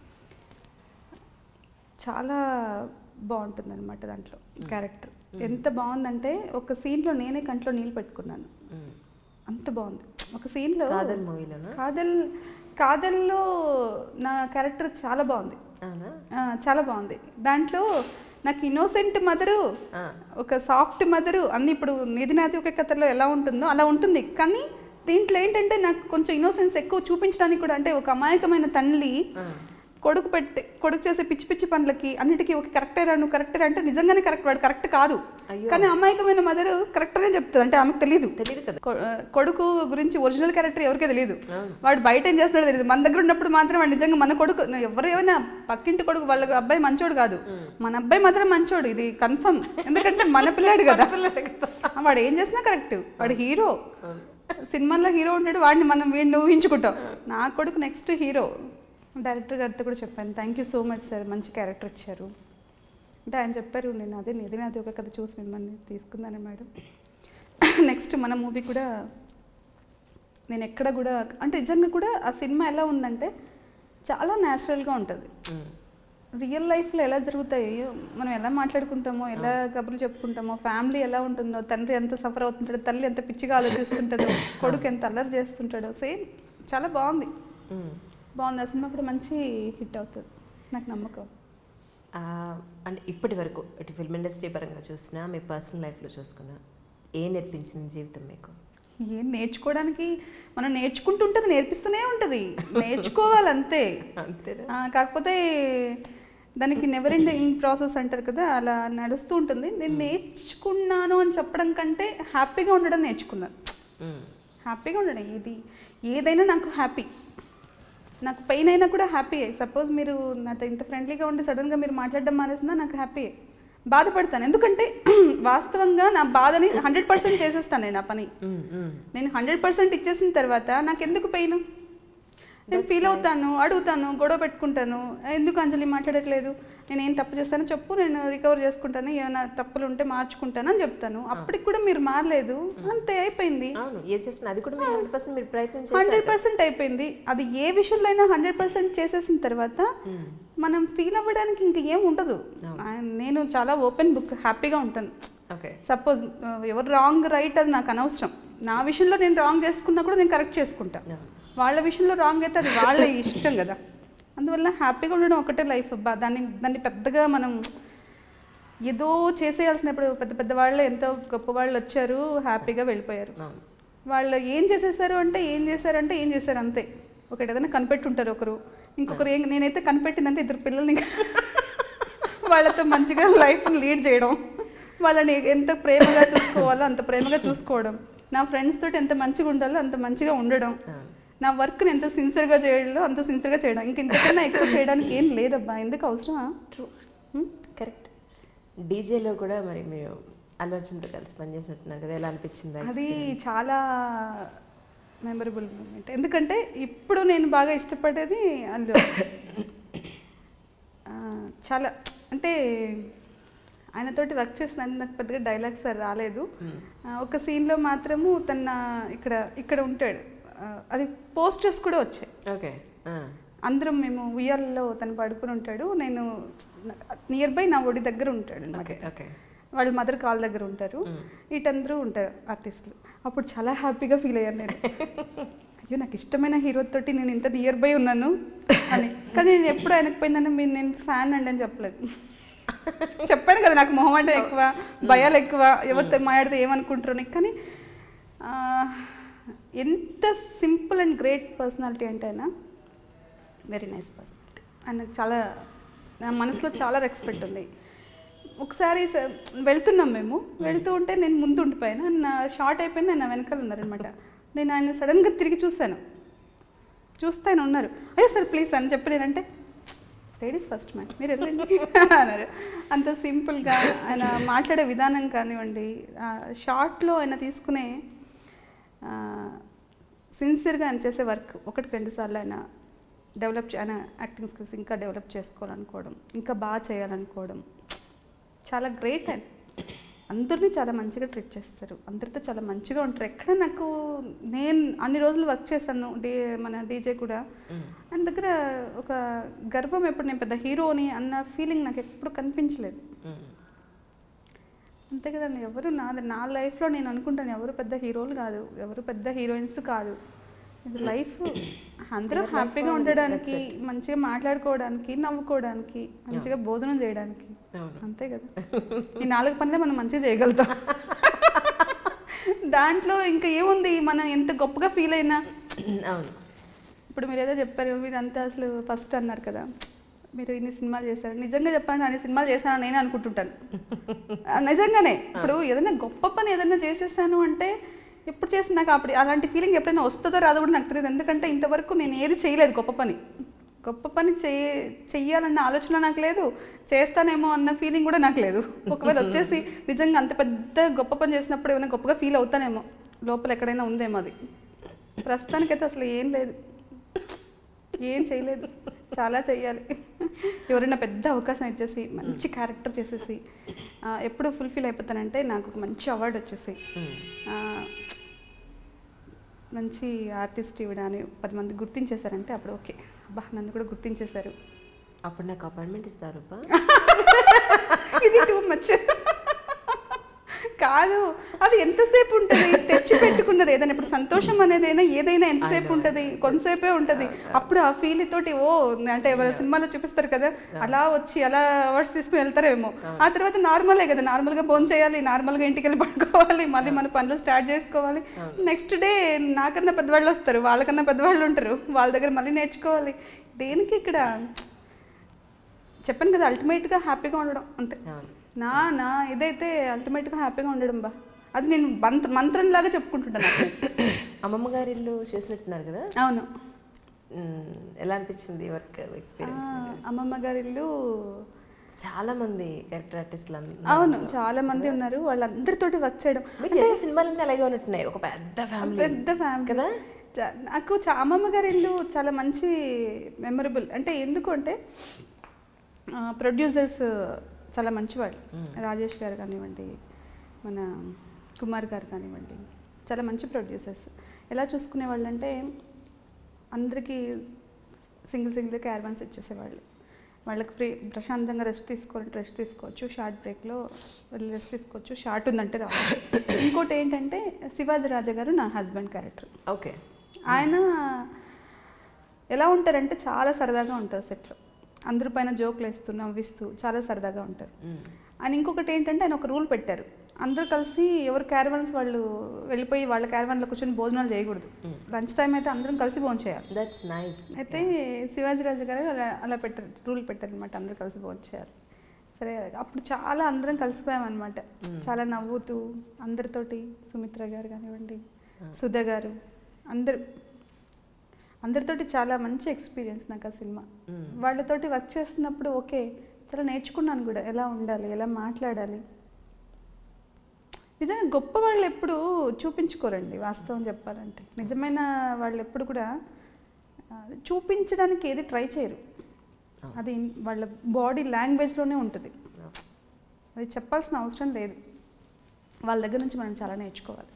చాలా బాగుంటుంది అనమాట దాంట్లో క్యారెక్టర్ ఎంత బాగుందంటే ఒక సీన్లో నేనే కంట్లో నీళ్ళు పెట్టుకున్నాను మ్మ్. అంత బాగుంది ఒక సీన్లో కాదల్ మూవీలోనా కాదల్ కాదల్లో నా క్యారెక్టర్ చాలా బాగుంది అవునా ఆ, చాలా బాగుంది దాంట్లో నాకు ఇన్నోసెంట్ మదరు ఆ. ఒక సాఫ్ట్ మదరు అన్ని ఇప్పుడు నిధి నాది ఒక కథలో ఎలా ఉంటుందో అలా ఉంటుంది కానీ దీంట్లో ఏంటంటే నాకు కొంచెం ఇన్నోసెన్స్ ఎక్కువ చూపించడానికి కూడా అంటే ఒక అమాయకమైన తల్లి ఆ. కొడుకు పెట్టి కొడుకు చేసే పిచ్చి పిచ్చి పనులకి అన్నిటికీ ఒక కరెక్టే రాను కరెక్టే అంటే నిజంగానే కరెక్ట్ వాడు కరెక్ట్ కాదు అయ్యో. కానీ అమాయకమైన మదర్ కరెక్టనే చెప్తుంది అంటే ఆమెకు తెలియదు తెలియదు కదా కొ- ఆ, కొడుకు గురించి ఒరిజినల్ క్యారెక్టర్ ఎవరికే తెలియదు అవును. వాడు బయట ఏం చేస్తున్నాడో తెలియదు మన దగ్గర ఉన్నప్పుడు మాత్రం వాడు నిజంగా మన కొడుకు ఎవరు ఏమైనా పక్కింటి కొడుకు వాళ్ళ అబ్బాయి మంచోడు కాదు మన అబ్బాయి మాత్రం మంచోడు ఇది కన్ఫర్మ్ ఎందుకంటే మన పిల్లాడు కదా ఆ, వాడు ఏం చేసినా కరెక్ట్ వాడు హీరో సినిమాలో హీరో ఉంటాడు వాడిని మనం వీడిని ఊహించుకుంటాం నా కొడుకు నెక్స్ట్ హీరో డైరెక్టర్ గారితో కూడా చెప్పాను thank you so much sir మంచి క్యారెక్టర్ ఇచ్చారు అంటే ఆయన చెప్పారు నేను అదే నిధి నాది ఒక కథ చూసి మిమ్మల్ని తీసుకున్నాను మేడం నెక్స్ట్ మన మూవీ కూడా నేను ఎక్కడ కూడా అంటే నిజంగా కూడా ఆ సినిమా ఎలా ఉందంటే చాలా న్యాచురల్గా ఉంటుంది మ్మ్. రియల్ లైఫ్లో ఎలా జరుగుతాయో మనం ఎలా మాట్లాడుకుంటామో ఎలా కబుర్లు చెప్పుకుంటామో ఫ్యామిలీ ఎలా ఉంటుందో తండ్రి ఎంత సఫర్ అవుతుంటాడో తల్లి ఎంత పిచ్చిగా ఆలోచిస్తుంటుందో కొడుకు ఎంత అల్లరి చేస్తుంటాడో సేమ్ చాలా బాగుంది మ్మ్. బాగుంది ఆ సినిమా కూడా మంచి హిట్ అవుతుంది నాకు నమ్మకం ఆ, అంటే ఇప్పటి వరకు ఇటు ఫిల్మ్ ఇండస్ట్రీ పరంగా చూసినా మీ పర్సనల్ లైఫ్లో చూసుకున్నా ఏ నేర్పించింది జీవితం మీకు ఏం నేర్చుకోవడానికి మనం నేర్చుకుంటుంటుంది నేర్పిస్తూనే ఉంటుంది నేర్చుకోవాలి అంతే అంతేనా ఆ, కాకపోతే దానికి నెవర్ ఎండింగ్ ప్రాసెస్ అంటారు కదా అలా నడుస్తూ ఉంటుంది నేను నేర్చుకున్నాను అని చెప్పడం కంటే హ్యాపీగా ఉండడం నేర్చుకున్నాను మ్మ్. హ్యాపీగా ఉండడం ఇది ఏదైనా నాకు హ్యాపీ నాకు పెయిన్ అయినా కూడా హ్యాపీ సపోజ్ మీరు నాతో ఇంత ఫ్రెండ్లీగా ఉండి సడన్గా మీరు మాట్లాడడం మానేసినా నాకు హ్యాపీ బాధపడతాను ఎందుకంటే వాస్తవంగా నా బాధని హండ్రెడ్ పర్సెంట్ చేసేస్తాను నేను ఆ పని మ్మ్. మ్మ్. నేను హండ్రెడ్ పర్సెంట్ ఇచ్చేసిన తర్వాత నాకు ఎందుకు పెయిన్ నేను ఫీల్ అవుతాను అడుగుతాను గొడవ పెట్టుకుంటాను ఎందుకు అంజలి మాట్లాడట్లేదు నేను ఏం తప్పు చేస్తానో చెప్పు నేను రికవర్ చేసుకుంటాను ఏమైనా తప్పులు ఉంటే మార్చుకుంటాను అని చెప్తాను అప్పటికి కూడా మీరు మారలేదు అంతే అయిపోయింది అవును ఏది చేస్తున్నా అది కూడా మీరు హండ్రెడ్ పర్సెంట్ మీరు ప్రయత్నం చేశారు హండ్రెడ్ పర్సెంట్ అయిపోయింది అది ఏ విషయంలో అయినా హండ్రెడ్ పర్సెంట్ చేసేసిన తర్వాత మనం ఫీల్ అవ్వడానికి ఇంక ఏం ఉండదు ఆ, నేను చాలా ఓపెన్ బుక్ హ్యాపీగా ఉంటాను ఓకే సపోజ్ ఎవరు రాంగ్ రైట్ అది నాకు అనవసరం నా విషయంలో నేను రాంగ్ చేసుకున్నా కూడా నేను కరెక్ట్ చేసుకుంటా వాళ్ళ విషయంలో రాంగ్ అయితే అది వాళ్ళ ఇష్టం కదా అందువల్ల హ్యాపీగా ఉండడం ఒకటే లైఫ్ అబ్బా దాన్ని దాన్ని పెద్దగా మనం ఏదో చేసేయాల్సినప్పుడు పెద్ద పెద్ద వాళ్ళు ఎంతో గొప్ప వాళ్ళు వచ్చారు హ్యాపీగా వెళ్ళిపోయారు అవును వాళ్ళు ఏం చేసేసారు అంటే ఏం చేశారు అంటే ఏం చేశారు అంతే ఒకటి ఏదైనా కనిపెట్టుంటారు ఒకరు ఇంకొకరు ఏం నేనైతే కనిపెట్టిందంటే ఇద్దరు పిల్లల్ని వాళ్ళతో మంచిగా లైఫ్ని లీడ్ చేయడం వాళ్ళని ఎంత ప్రేమగా చూసుకోవాలో అంత ప్రేమగా చూసుకోవడం నా ఫ్రెండ్స్ తోటి ఎంత మంచిగా ఉండాలో అంత మంచిగా ఉండడం అవును నా వర్క్ని ఎంత సిన్సియర్గా చేయాలో అంత సిన్సియర్గా చేయడం ఇంక ఇంతకన్నా ఎక్కువ చేయడానికి ఏం లేదబ్బా ఎందుకు అవసరమా ట్రూ కరెక్ట్ డీజేలో కూడా మరి మీరు అల్లు అర్జున్తో కలిసి పనిచేసినట్టున్నారు కదా ఎలా అనిపించింది అది చాలా మెమరబుల్ మూమెంట్ ఎందుకంటే ఇప్పుడు నేను బాగా ఇష్టపడేది అల్లు అర్జున్. ఆ, చాలా అంటే ఆయనతోటి వర్క్ చేసిన నాకు పెద్దగా డైలాగ్స్ రాలేదు ఆ, ఒక సీన్లో మాత్రము తన ఇక్కడ ఇక్కడ ఉంటాడు ఆ, అది పోస్టర్స్ కూడా వచ్చాయి ఓకే అందరం మేము ఉయ్యాలలో తను పడుకుని ఉంటాడు నేను నియర్ బై నా ఒడి దగ్గర ఉంటాడు అన్నమాట ఓకే ఓకే వాళ్ళ మదర్ కాల్ దగ్గర ఉంటారు ఇటందరూ ఉంటారు ఆర్టిస్టులు అప్పుడు చాలా హ్యాపీగా ఫీల్ అయ్యాను నేను అయ్యో నాకు ఇష్టమైన హీరో తోటి నేను ఇంత నియర్ బై ఉన్నాను అని కానీ నేను ఎప్పుడు ఆయనకు పోయిందని మీరు నేను ఫ్యాన్ అండి అని చెప్పలేదు చెప్పాను కదా నాకు మొహం అంటే ఎక్కువ భయాలు ఎక్కువ ఎవరితో మాట్లాడితే ఏమనుకుంటారు అని. కానీ ఆ, ఎంత సింపుల్ అండ్ గ్రేట్ పర్సనాలిటీ అంటే ఆయన వెరీ నైస్ పర్సనాలిటీ ఆయనకు చాలా నా మనసులో చాలా రెస్పెక్ట్ ఉంది ఒకసారి స- వెళ్తున్నాం మేము వెళ్తూ ఉంటే నేను ముందు ఉండిపోయాను ఆయన షార్ట్ అయిపోయింది ఆయన వెనకాల ఉన్నారనమాట నేను ఆయన సడన్గా తిరిగి చూశాను చూస్తే ఆయన ఉన్నారు అయ్యో సార్ ప్లీజ్ అని చెప్పి నేనంటే లేడీస్ ఫస్ట్ మ్యాన్ మీరు వెళ్ళండి అన్నారు అంత సింపుల్గా ఆయన మాట్లాడే విధానం కానివ్వండి ఆ షార్ట్లో ఆయన తీసుకునే సిన్సియర్గా ఆయన చేసే వర్క్ ఒకటి రెండు సార్లు ఆయన డెవలప్ ఆయన యాక్టింగ్ స్కిల్స్ ఇంకా డెవలప్ చేసుకోవాలనుకోవడం ఇంకా బాగా చేయాలనుకోవడం చాలా గ్రేట్ ఆయన అందరినీ చాలా మంచిగా ట్రీట్ చేస్తారు అందరితో చాలా మంచిగా ఉంటారు ఎక్కడ నాకు నేను అన్ని రోజులు వర్క్ చేశాను డీ మన డీజే కూడా ఆయన దగ్గర ఒక గర్వం ఎప్పుడు నేను పెద్ద హీరోని అన్న ఫీలింగ్ నాకు ఎప్పుడు కనిపించలేదు అంతే కదండి ఎవరు నా నా లైఫ్లో నేను అనుకుంటాను ఎవరు పెద్ద హీరోలు కాదు ఎవరు పెద్ద హీరోయిన్స్ కాదు ఇది లైఫ్ అందరూ హ్యాపీగా ఉండడానికి మంచిగా మాట్లాడుకోవడానికి నవ్వుకోవడానికి మంచిగా భోజనం చేయడానికి అవును అంతే కదా ఈ నాలుగు పనులే మనం మంచిగా చేయగలుగుతాం దాంట్లో ఇంకా ఏముంది మనం ఎంత గొప్పగా ఫీల్ అయినా అవును ఇప్పుడు మీరు ఏదో చెప్పారు మీరంతా అసలు ఫస్ట్ అన్నారు కదా మీరు ఇన్ని సినిమాలు చేశారు నిజంగా చెప్పండి అన్ని సినిమాలు చేశాను నేను అనుకుంటుంటాను ఆ, నిజంగానే ఇప్పుడు ఏదైనా గొప్ప పని ఏదైనా చేసేసాను అంటే ఎప్పుడు చేసి నాకు అప్పుడు అలాంటి ఫీలింగ్ ఎప్పుడైనా వస్తుందో రాదో కూడా నాకు తెలియదు ఎందుకంటే ఇంతవరకు నేను ఏది చేయలేదు గొప్ప పని గొప్ప పని చేయ చెయ్యాలన్న ఆలోచన నాకు లేదు చేస్తానేమో అన్న ఫీలింగ్ కూడా నాకు లేదు ఒకవేళ వచ్చేసి నిజంగా అంత పెద్ద గొప్ప పని చేసినప్పుడు ఏమైనా గొప్పగా ఫీల్ అవుతానేమో లోపల ఎక్కడైనా ఉందేమో అది ప్రస్తుతానికైతే అసలు ఏం లేదు ఏం చేయలేదు చాలా చెయ్యాలి ఎవరైనా పెద్ద అవకాశం ఇచ్చేసి మంచి క్యారెక్టర్ చేసేసి ఆ, ఎప్పుడు ఫుల్ఫిల్ అయిపోతానంటే నాకు ఒక మంచి అవార్డు వచ్చేసి ఆ, మంచి ఆర్టిస్ట్ ఇవ్వడాన్ని పది మంది గుర్తించేశారంటే అప్పుడు ఓకే అబ్బా నన్ను కూడా గుర్తించేశారు అప్పుడు నాకు అపాయింట్మెంట్ ఇస్తారు అబ్బా ఇది టూ మచ్ కాదు అది ఎంతసేపు ఉంటుంది తెచ్చి పెట్టుకున్నది ఏదైనా ఇప్పుడు సంతోషం అనేది అయినా ఏదైనా ఎంతసేపు ఉంటుంది కొంతసేపే ఉంటుంది అప్పుడు ఆ ఫీల్ తోటి ఓ అంటే ఎవరి సినిమాలో చూపిస్తారు కదా అలా వచ్చి అలా అవార్డ్స్ తీసుకుని వెళ్తారేమో ఆ తర్వాత నార్మలే కదా నార్మల్గా ఫోన్ చేయాలి నార్మల్గా ఇంటికి వెళ్ళి పడుకోవాలి మళ్ళీ మన పనులు స్టార్ట్ చేసుకోవాలి నెక్స్ట్ డే నాకన్నా పెద్దవాళ్ళు వస్తారు వాళ్ళకన్నా పెద్దవాళ్ళు ఉంటారు వాళ్ళ దగ్గర మళ్ళీ నేర్చుకోవాలి దేనికి ఇక్కడ చెప్పాను కదా అల్టిమేట్గా హ్యాపీగా ఉండడం అంతే అవును నా నా ఇదైతే అల్టిమేట్గా హ్యాపీగా ఉండడం బా అది నేను మంత్ర మంత్రంలాగా చెప్పుకుంటుంటాను నాకు. అమ్మమ్మ గారి ఇల్లు చేసినట్టున్నారు కదా అవును మ్మ్. ఎలా అనిపించింది వర్క్ ఎక్స్పీరియన్స్ ఆ, అమ్మమ్మ గారి ఇల్లు చాలా మంది క్యారెక్టర్ ఆర్టిస్టులు అవును చాలా మంది ఉన్నారు వాళ్ళందరితోటి వర్క్ చేయడం మీరు చేసే సినిమాలన్నీ అలాగే ఉన్నట్టున్నాయి ఒక పెద్ద ఫ్యామిలీ పెద్ద ఫ్యామిలీ కదా చా- నాకు చా- అమ్మమ్మ గారి ఇల్లు చాలా మంచి మెమరబుల్ అంటే ఎందుకు అంటే ప్రొడ్యూసర్స్ చాలా మంచివాళ్ళు రాజేష్ గారు కానివ్వండి మన కుమార్ గారు కానివ్వండి చాలా మంచి ప్రొడ్యూసర్స్ ఎలా చూసుకునే వాళ్ళు అంటే అందరికీ సింగిల్ సింగిల్ క్యారవాన్స్ ఇచ్చేసేవాళ్ళు వాళ్ళకి ఫ్రీ ప్రశాంతంగా రెస్ట్ తీసుకోవాలంటే రెస్ట్ తీసుకోవచ్చు షార్ట్ బ్రేక్లో వెళ్ళి రెస్ట్ తీసుకోవచ్చు షార్ట్ ఉందంటే రావాలి ఇంకోటి ఏంటంటే శివాజీ రాజా గారు నా హస్బెండ్ క్యారెక్టర్ ఓకే ఆయన ఎలా ఉంటారంటే చాలా సరదాగా ఉంటారు సెట్లో అందరి పైన జోకులు వేస్తూ నవ్విస్తూ చాలా సరదాగా ఉంటారు ఆయన ఇంకొకటి ఏంటంటే ఆయన ఒక రూల్ పెట్టారు అందరూ కలిసి ఎవరు క్యారవాన్స్ వాళ్ళు వెళ్ళిపోయి వాళ్ళ క్యారవాన్లో కూర్చొని భోజనాలు చేయకూడదు లంచ్ టైం అయితే అందరం కలిసి భోజనం చేయాలి దట్స్ నైస్ అయితే శివాజీరాజు గారు అలా అలా పెట్టారు రూల్ పెట్టారు అనమాట అందరూ కలిసి భోజనం చేయాలి సరే అప్పుడు చాలా అందరం కలిసిపోయామన్నమాట చాలా నవ్వుతూ అందరితోటి సుమిత్ర గారు కానివ్వండి సుధా గారు అందరు అందరితోటి చాలా మంచి ఎక్స్పీరియన్స్ నాకు ఆ సినిమా వాళ్ళతోటి వర్క్ చేస్తున్నప్పుడు ఓకే చాలా నేర్చుకున్నాను కూడా ఎలా ఉండాలి ఎలా మాట్లాడాలి నిజంగా గొప్ప వాళ్ళు ఎప్పుడు చూపించుకోరండి వాస్తవం చెప్పాలంటే నిజమైన వాళ్ళు ఎప్పుడు కూడా ఆ, చూపించడానికి ఏది ట్రై చేయరు అది వాళ్ళ బాడీ లాంగ్వేజ్లోనే ఉంటుంది అది చెప్పాల్సిన అవసరం లేదు వాళ్ళ దగ్గర నుంచి మనం చాలా నేర్చుకోవాలి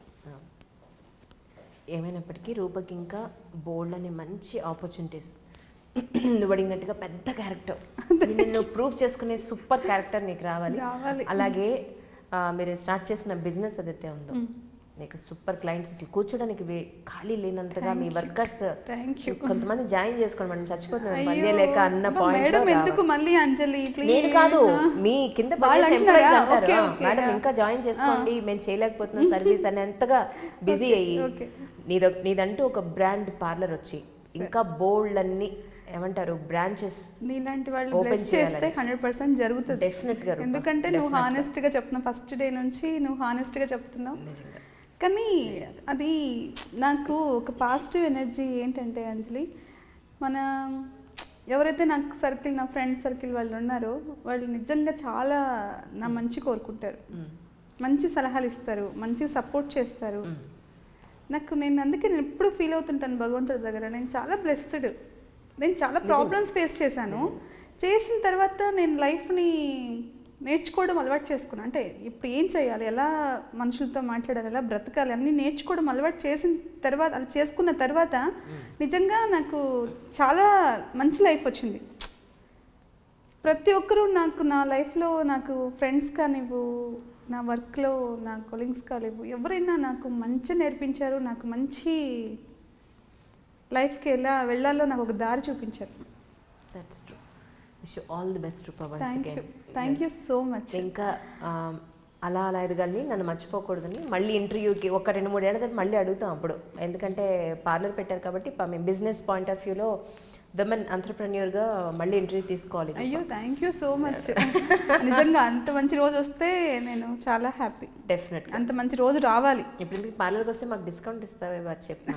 ఏమైనప్పటికీ రూపకి ఇంకా బోల్డ్ అనే మంచి ఆపర్చునిటీస్ నువ్వు అడిగినట్టుగా పెద్ద క్యారెక్టర్ నిన్ను ప్రూవ్ చేసుకునే సూపర్ క్యారెక్టర్ నీకు రావాలి రావాలి. అలాగే ఆ, మీరు స్టార్ట్ చేసిన బిజినెస్ ఏదైతే ఉందో నీకు సూపర్ క్లయింట్స్ అసలు కూర్చోడానికి వే- ఖాళీ లేనంతగా మీ వర్కర్స్ థ్యాంక్ యూ కొంతమంది జాయిన్ చేసుకోండి మనం చచ్చిపోతున్నాం పని చేయలేక అన్న పాయింట్ మేడం ఎందుకు మళ్ళీ అంజలి ప్లీజ్ నేను కాదు మీ కింద వాళ్ళు పనిచేసే అంటున్నారా? ఎంప్లాయీస్ అంటారు ఓకే, "ఆ, ఓకే, మేడం ఆ. ఇంకా జాయిన్ చేసుకోండి మేము చేయలేకపోతున్నాం సర్వీస్ అని ఎంతగా బిజీ అయ్యి ఓకే. నీద నీదంటూ ఒక బ్రాండ్ పార్లర్ వచ్చి ఇంకా బోల్డ్ అన్ని ఏమంటారు బ్రాంచెస్ నీలాంటి వాళ్ళు Open బ్లెస్ చేస్తే హండ్రెడ్ పర్సెంట్ జరుగుతుంది డెఫినెట్ గా రూపా. ఎందుకంటే నువ్వు హానెస్ట్ గా చెప్తున్నావు ఫస్ట్ డే నుంచి నువ్వు హానెస్ట్ గా చెప్తున్నావు నిజంగా. కానీ అది నాకు ఒక పాజిటివ్ ఎనర్జీ ఏంటంటే అంజలి మన ఎవరైతే నాకు సర్కిల్ నా ఫ్రెండ్ సర్కిల్ వాళ్ళు ఉన్నారో వాళ్ళు నిజంగా చాలా నా మంచి కోరుకుంటారు మ్మ్. మంచి సలహాలు ఇస్తారు మంచిగా సపోర్ట్ చేస్తారు మ్మ్. నాకు నేను అందుకే నేను ఎప్పుడు ఫీల్ అవుతుంటాను భగవంతుడి దగ్గర నేను చాలా బ్లెస్డ్ నేను చాలా ప్రాబ్లమ్స్ ఫేస్ చేశాను చేసిన తర్వాత నేను లైఫ్ని నేర్చుకోవడం అలవాటు చేసుకున్నాను అంటే ఇప్పుడు ఏం చేయాలి ఎలా మనుషులతో మాట్లాడాలి ఎలా బ్రతకాలి అన్నీ నేర్చుకోవడం అలవాటు చేసిన తర్వాత అలా చేసుకున్న తర్వాత నిజంగా నాకు చాలా మంచి లైఫ్ వచ్చింది ప్రతి ఒక్కరూ నాకు నా లైఫ్లో నాకు ఫ్రెండ్స్ కానివ్వు నా వర్క్లో నా కొలీగ్స్ కానివ్వు ఎవరైనా నాకు మంచి నేర్పించారు నాకు మంచి లైఫ్కి ఎలా వెళ్ళాలో నాకు ఒక దారి చూపించారు that's true wish all the best Rupa once thank you again thank you so much ఇంకా ఆ, అలా అలా ఎదగాలని నన్ను మర్చిపోకూడదని మళ్ళీ ఇంటర్వ్యూకి ఒక రెండు మూడు ఏళ్ళ తర్వాత మళ్ళీ అడుగుతాం అప్పుడు ఎందుకంటే పార్లర్ పెట్టారు కాబట్టి ప- మేము బిజినెస్ పాయింట్ ఆఫ్ వ్యూలో విమెన్ గా మళ్ళీ ఇంటర్వ్యూ తీసుకోవాలి అయ్యో థ్యాంక్ యూ సో మచ్ నిజంగా అంత మంచి రోజు వస్తే నేను చాలా హ్యాపీ డెఫినెట్ అంత మంచి రోజు రావాలి ఇప్పుడు మీకు పార్లర్కి వస్తే మాకు డిస్కౌంట్ ఇస్తావే చెప్పు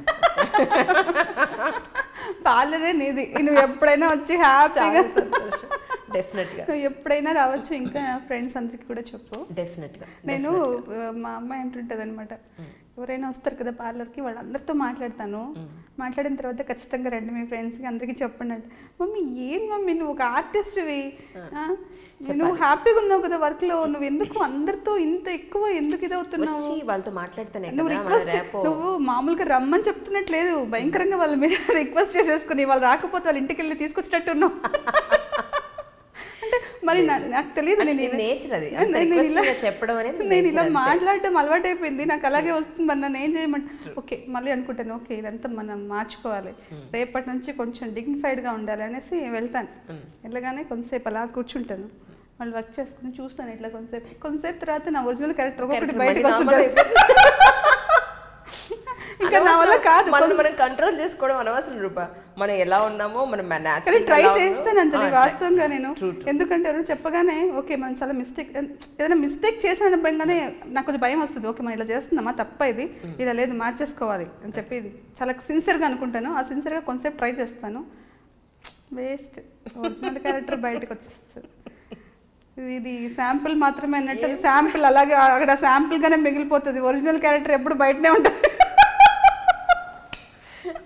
పార్లరే నీది నువ్వు ఎప్పుడైనా వచ్చి హ్యాపీగా డెఫినెట్గా నువ్వు ఎప్పుడైనా రావచ్చు ఇంకా ఫ్రెండ్స్ అందరికి కూడా చెప్పు డెఫినెట్గా నేను ఆ, మా అమ్మాయి అంటుంటుంది అనమాట ఎవరైనా వస్తారు కదా పార్లర్కి వాళ్ళందరితో మాట్లాడతాను మాట్లాడిన తర్వాత ఖచ్చితంగా రండి మీ ఫ్రెండ్స్కి అందరికీ చెప్పండి అంటే మమ్మీ ఏం మమ్మీ నువ్వు ఒక ఆర్టిస్ట్వి నువ్వు హ్యాపీగా ఉన్నావు కదా వర్క్లో నువ్వు ఎందుకు అందరితో ఇంత ఎక్కువ ఎందుకు ఇదవుతున్నావు వచ్చి వాళ్ళతో మాట్లాడితేనే నువ్వు కదా మన రిక్వెస్ట్ రేపో నువ్వు మామూలుగా రమ్మని చెప్తున్నట్లేదు భయంకరంగా వాళ్ళ మీద రిక్వెస్ట్ చేసేసుకుని వాళ్ళు రాకపోతే వాళ్ళ ఇంటికి వెళ్ళి తీసుకొచ్చినట్టున్నావు అంటే మరి నా- నాకు తెలియదు నేను ఇలా- నేచర్ అది నేను- నేను Request ఇలా- గా చెప్పడం అనేది నేను ఇలా nature అంతే. మాట్లాడడం అలవాటైపోయింది నాకు అలాగే వస్తుంది మరి నన్ను ఏం చేయమంట ఓకే మళ్ళీ అనుకుంటాను ఓకే ఇదంతా మనం మార్చుకోవాలి రేపటి నుంచి కొంచెం డిగ్నిఫైడ్గా ఉండాలి అనేసి వెళ్తాను వెళ్ళగానే కొంతసేపు అలా కూర్చుంటాను మళ్ళీ వర్క్ చేసుకుని చూస్తాను ఇట్లా కొంతసేపు కొంతసేపు తర్వాత నా ఒరిజినల్ క్యారెక్టర్ ఒకటి Character బయటకు మళ్ళీ normal వస్తుంది ఇంకా నా వల్ల కాదు మనం మనం కంట్రోల్ చేసుకోవడం అనవసరం రూపా మనం ఎలా ఉన్నామో మనం కానీ న్యాచురల్ ట్రై చేస్తాను అంజలి వాస్తవంగా నేను ఎందుకంటే ఎవరు చెప్పగానే ఓకే మనం చాలా మిస్టేక్ ఏదైనా మిస్టేక్ చేసిన భయంగానే నాకు కొంచెం భయం వస్తుంది ఓకే మనం ఇలా చేస్తున్నామా తప్ప ఇది ఇలా లేదు మార్చేసుకోవాలి అని చెప్పి ఇది చాలా సిన్సియర్గా అనుకుంటాను ఆ సిన్సియర్గా కొంతసేపు ట్రై చేస్తాను వేస్ట్ ఒరిజినల్ క్యారెక్టర్ బయటకు వచ్చేస్తుంది ఇది ఇది శాంపుల్ మాత్రమే అన్నట్టు అది శాంపుల్ అలాగే అక్కడ శాంపుల్ గానే మిగిలిపోతుంది ఒరిజినల్ క్యారెక్టర్ ఎప్పుడు బయటనే ఉంటుంది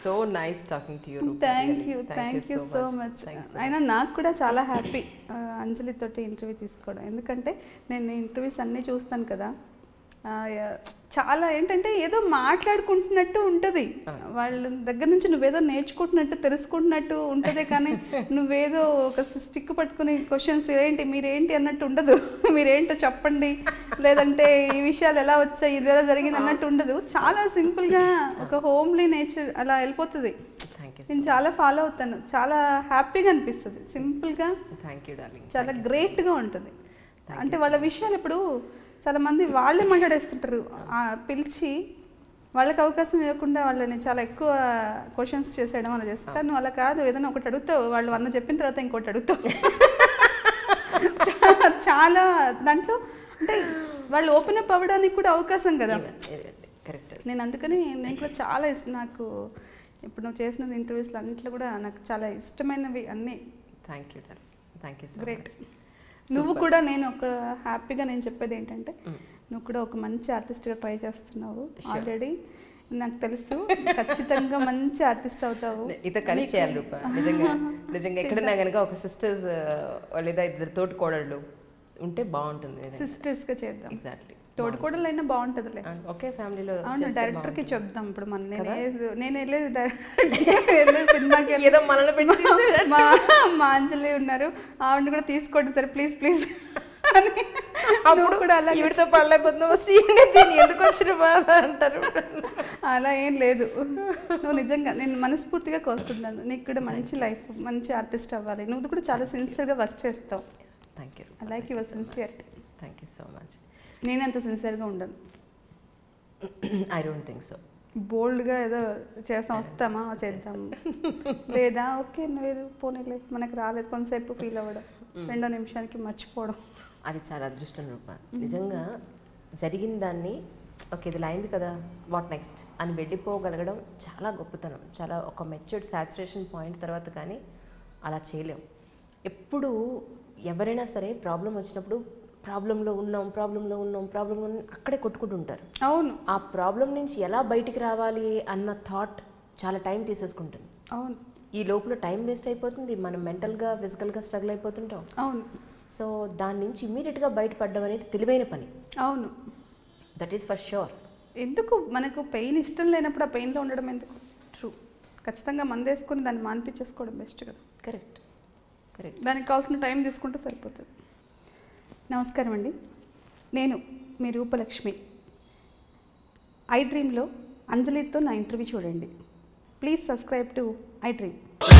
so nice talking to you thank you thank you so much అయినా నాకు కూడా చాలా హ్యాపీ అంజలి తోటి ఇంటర్వ్యూ తీసుకోవడం ఎందుకంటే నేను ఇంటర్వ్యూస్ అన్నీ చూస్తాను కదా ఆ, యా- చాలా ఏంటంటే ఏదో మాట్లాడుకుంటున్నట్టు ఉంటుంది వాళ్ళ దగ్గర నుంచి నువ్వేదో నేర్చుకుంటున్నట్టు తెలుసుకుంటున్నట్టు ఉంటుంది కానీ నువ్వేదో ఒక స్టిక్ పట్టుకుని క్వశ్చన్స్ ఏంటి మీరేంటి అన్నట్టు ఉండదు మీరేంటో చెప్పండి లేదంటే ఈ విషయాలు ఎలా వచ్చాయి ఇది ఎలా జరిగింది అన్నట్టు ఉండదు చాలా సింపుల్గా ఒక హోమ్లీ నేచర్ అలా వెళ్ళిపోతుంది థ్యాంక్ యూ నేను చాలా ఫాలో అవుతాను చాలా హ్యాపీగా అనిపిస్తుంది సింపుల్గా థ్యాంక్ యూ డార్లింగ్ చాలా గ్రేట్గా ఉంటుంది అంటే వాళ్ళ విషయాలు ఇప్పుడు చాలా మంది వాళ్ళే మాట్లాడేస్తుంటారు ఆ, పిలిచి వాళ్ళకి అవకాశం ఇవ్వకుండా వాళ్ళని చాలా ఎక్కువ క్వశ్చన్స్ చేసేయడం అలా చేస్తారు కానీ నువ్వు అలా కాదు ఏదైనా ఒకటి అడుగుతావు వాళ్ళు వంద చెప్పిన తర్వాత ఇంకోటి అడుగుతావు చా- చాలా దాంట్లో అంటే వాళ్ళు ఓపెన్ అప్ అవ్వడానికి కూడా అవకాశం కదా కరెక్ట్ నేను అందుకని నేను కూడా చాలా ఇష్టం నాకు ఇప్పుడు నువ్వు చేసిన ఇంటర్వ్యూస్లో అన్నింటిలో కూడా నాకు చాలా ఇష్టమైనవి అన్నీ thank you darling thank you so great much నువ్వు కూడా నేను ఒక హ్యాపీగా నేను చెప్పేది ఏంటంటే నువ్వు కూడా ఒక మంచి ఆర్టిస్ట్గా ట్రై చేస్తున్నావు ఆల్రెడీ నాకు తెలుసు ఖచ్చితంగా మంచి ఆర్టిస్ట్ అవుతావు ఇత కలిసి చేయాలి రూప నిజంగా నిజంగా ఎక్కడన్నా కనుక ఒక సిస్టర్స్ లేదా ఇద్దరు తోటి కోడళ్ళు ఉంటే బాగుంటుంది సిస్టర్స్గా చేద్దాం ఎగ్జాక్ట్లీ తోడుకోడలు అయినా బాగుంటుందిలే ఒకే ఫ్యామిలీలో అవును డైరెక్టర్కి చెప్దాం ఇప్పుడు మన నేను ఏ- నేను వెళ్ళేది డైరెక్ట్ వెళ్ళే సినిమాకి వెళ్ళి- ఏదో మనల్ని పెట్టి మా మా అంజలి ఉన్నారు ఆవిడని కూడా తీసుకోండి సార్ ప్లీజ్ ప్లీజ్ అప్పుడు కూడా అలా ఈవిడతో పడలేకపోతున్నావు శ్రీని దీన్ని ఎందుకు వచ్చిన బాధ అంటారు అలా ఏం లేదు నువ్వు నిజంగా నేను మనస్ఫూర్తిగా కోరుకుంటున్నాను నీకు కూడా మంచి లైఫ్ మంచి ఆర్టిస్ట్ అవ్వాలి నువ్వు కూడా చాలా సిన్సియర్గా వర్క్ చేస్తావు thank you I like your sincerity thank you so much నేను అంత సిన్సియర్గా ఉండను ఐ డోంట్ థింక్ సో బోల్డ్గా ఏదో చేస్తాం వస్తామా చేద్దాం లేదా ఓకే నువ్వేదో పోనీలే మనకు రాలేదు కొంతసేపు ఫీల్ అవ్వడం రెండో నిమిషానికి మర్చిపోవడం అది చాలా అదృష్టం రూప నిజంగా జరిగిన దాన్ని ఓకే ఇది అయింది కదా వాట్ నెక్స్ట్ అని వెళ్ళిపోగలగడం చాలా గొప్పతనం చాలా ఒక మెచ్యూర్డ్ సాచురేషన్ పాయింట్ తర్వాత కానీ అలా చేయలేం ఎప్పుడు ఎవరైనా సరే ప్రాబ్లం వచ్చినప్పుడు ప్రాబ్లంలో ఉన్నాం ప్రాబ్లంలో ఉన్నాం ప్రాబ్లంలో ఉన్నాం అక్కడే కొట్టుకుంటుంటారు అవును ఆ ప్రాబ్లం నుంచి ఎలా బయటికి రావాలి అన్న థాట్ చాలా టైం తీసేసుకుంటుంది అవును ఈ లోపల టైం వేస్ట్ అయిపోతుంది మనం మెంటల్గా ఫిజికల్గా స్ట్రగుల్ అయిపోతుంటాం అవును సో దాని నుంచి ఇమీడియట్గా బయటపడడం అనేది తెలివైన పని అవును దట్ ఈస్ ఫర్ షూర్ ఎందుకు మనకు పెయిన్ ఇష్టం లేనప్పుడు ఆ పెయిన్లో ఉండడం ఎందుకు ట్రూ ఖచ్చితంగా మందేసుకొని దాన్ని మాన్పించేసుకోవడం బెస్ట్ కదా కరెక్ట్ కరెక్ట్ దానికి కావాల్సిన టైం తీసుకుంటే సరిపోతుంది నమస్కారం అండి నేను మీ రూపలక్ష్మి ఐ డ్రీమ్లో అంజలితో నా ఇంటర్వ్యూ చూడండి please subscribe to I dream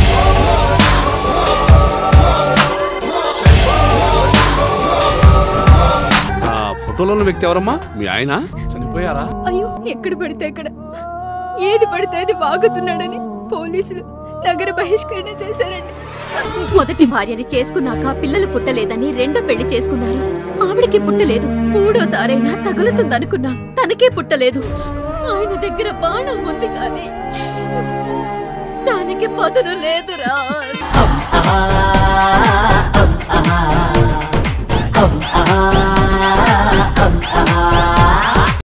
ఆ ఫోటోలో ఉన్న వ్యక్తి ఎవరమ్మా మీ ఆయన చనిపోయారా అయ్యో ఎక్కడ పడితే అక్కడ ఏది పడితే అది వాగుతున్నాడని పోలీసులు నగర బహిష్కరణ చేశారండి మొదటి భార్యని చేసుకున్నాక పిల్లలు పుట్టలేదని రెండో పెళ్లి చేసుకున్నారు ఆవిడకి పుట్టలేదు మూడోసారైనా తగులుతుందనుకున్నా తనకే పుట్టలేదు ఆయన దగ్గర బాణం ఉంది కానీ దానికి పదును లేదురా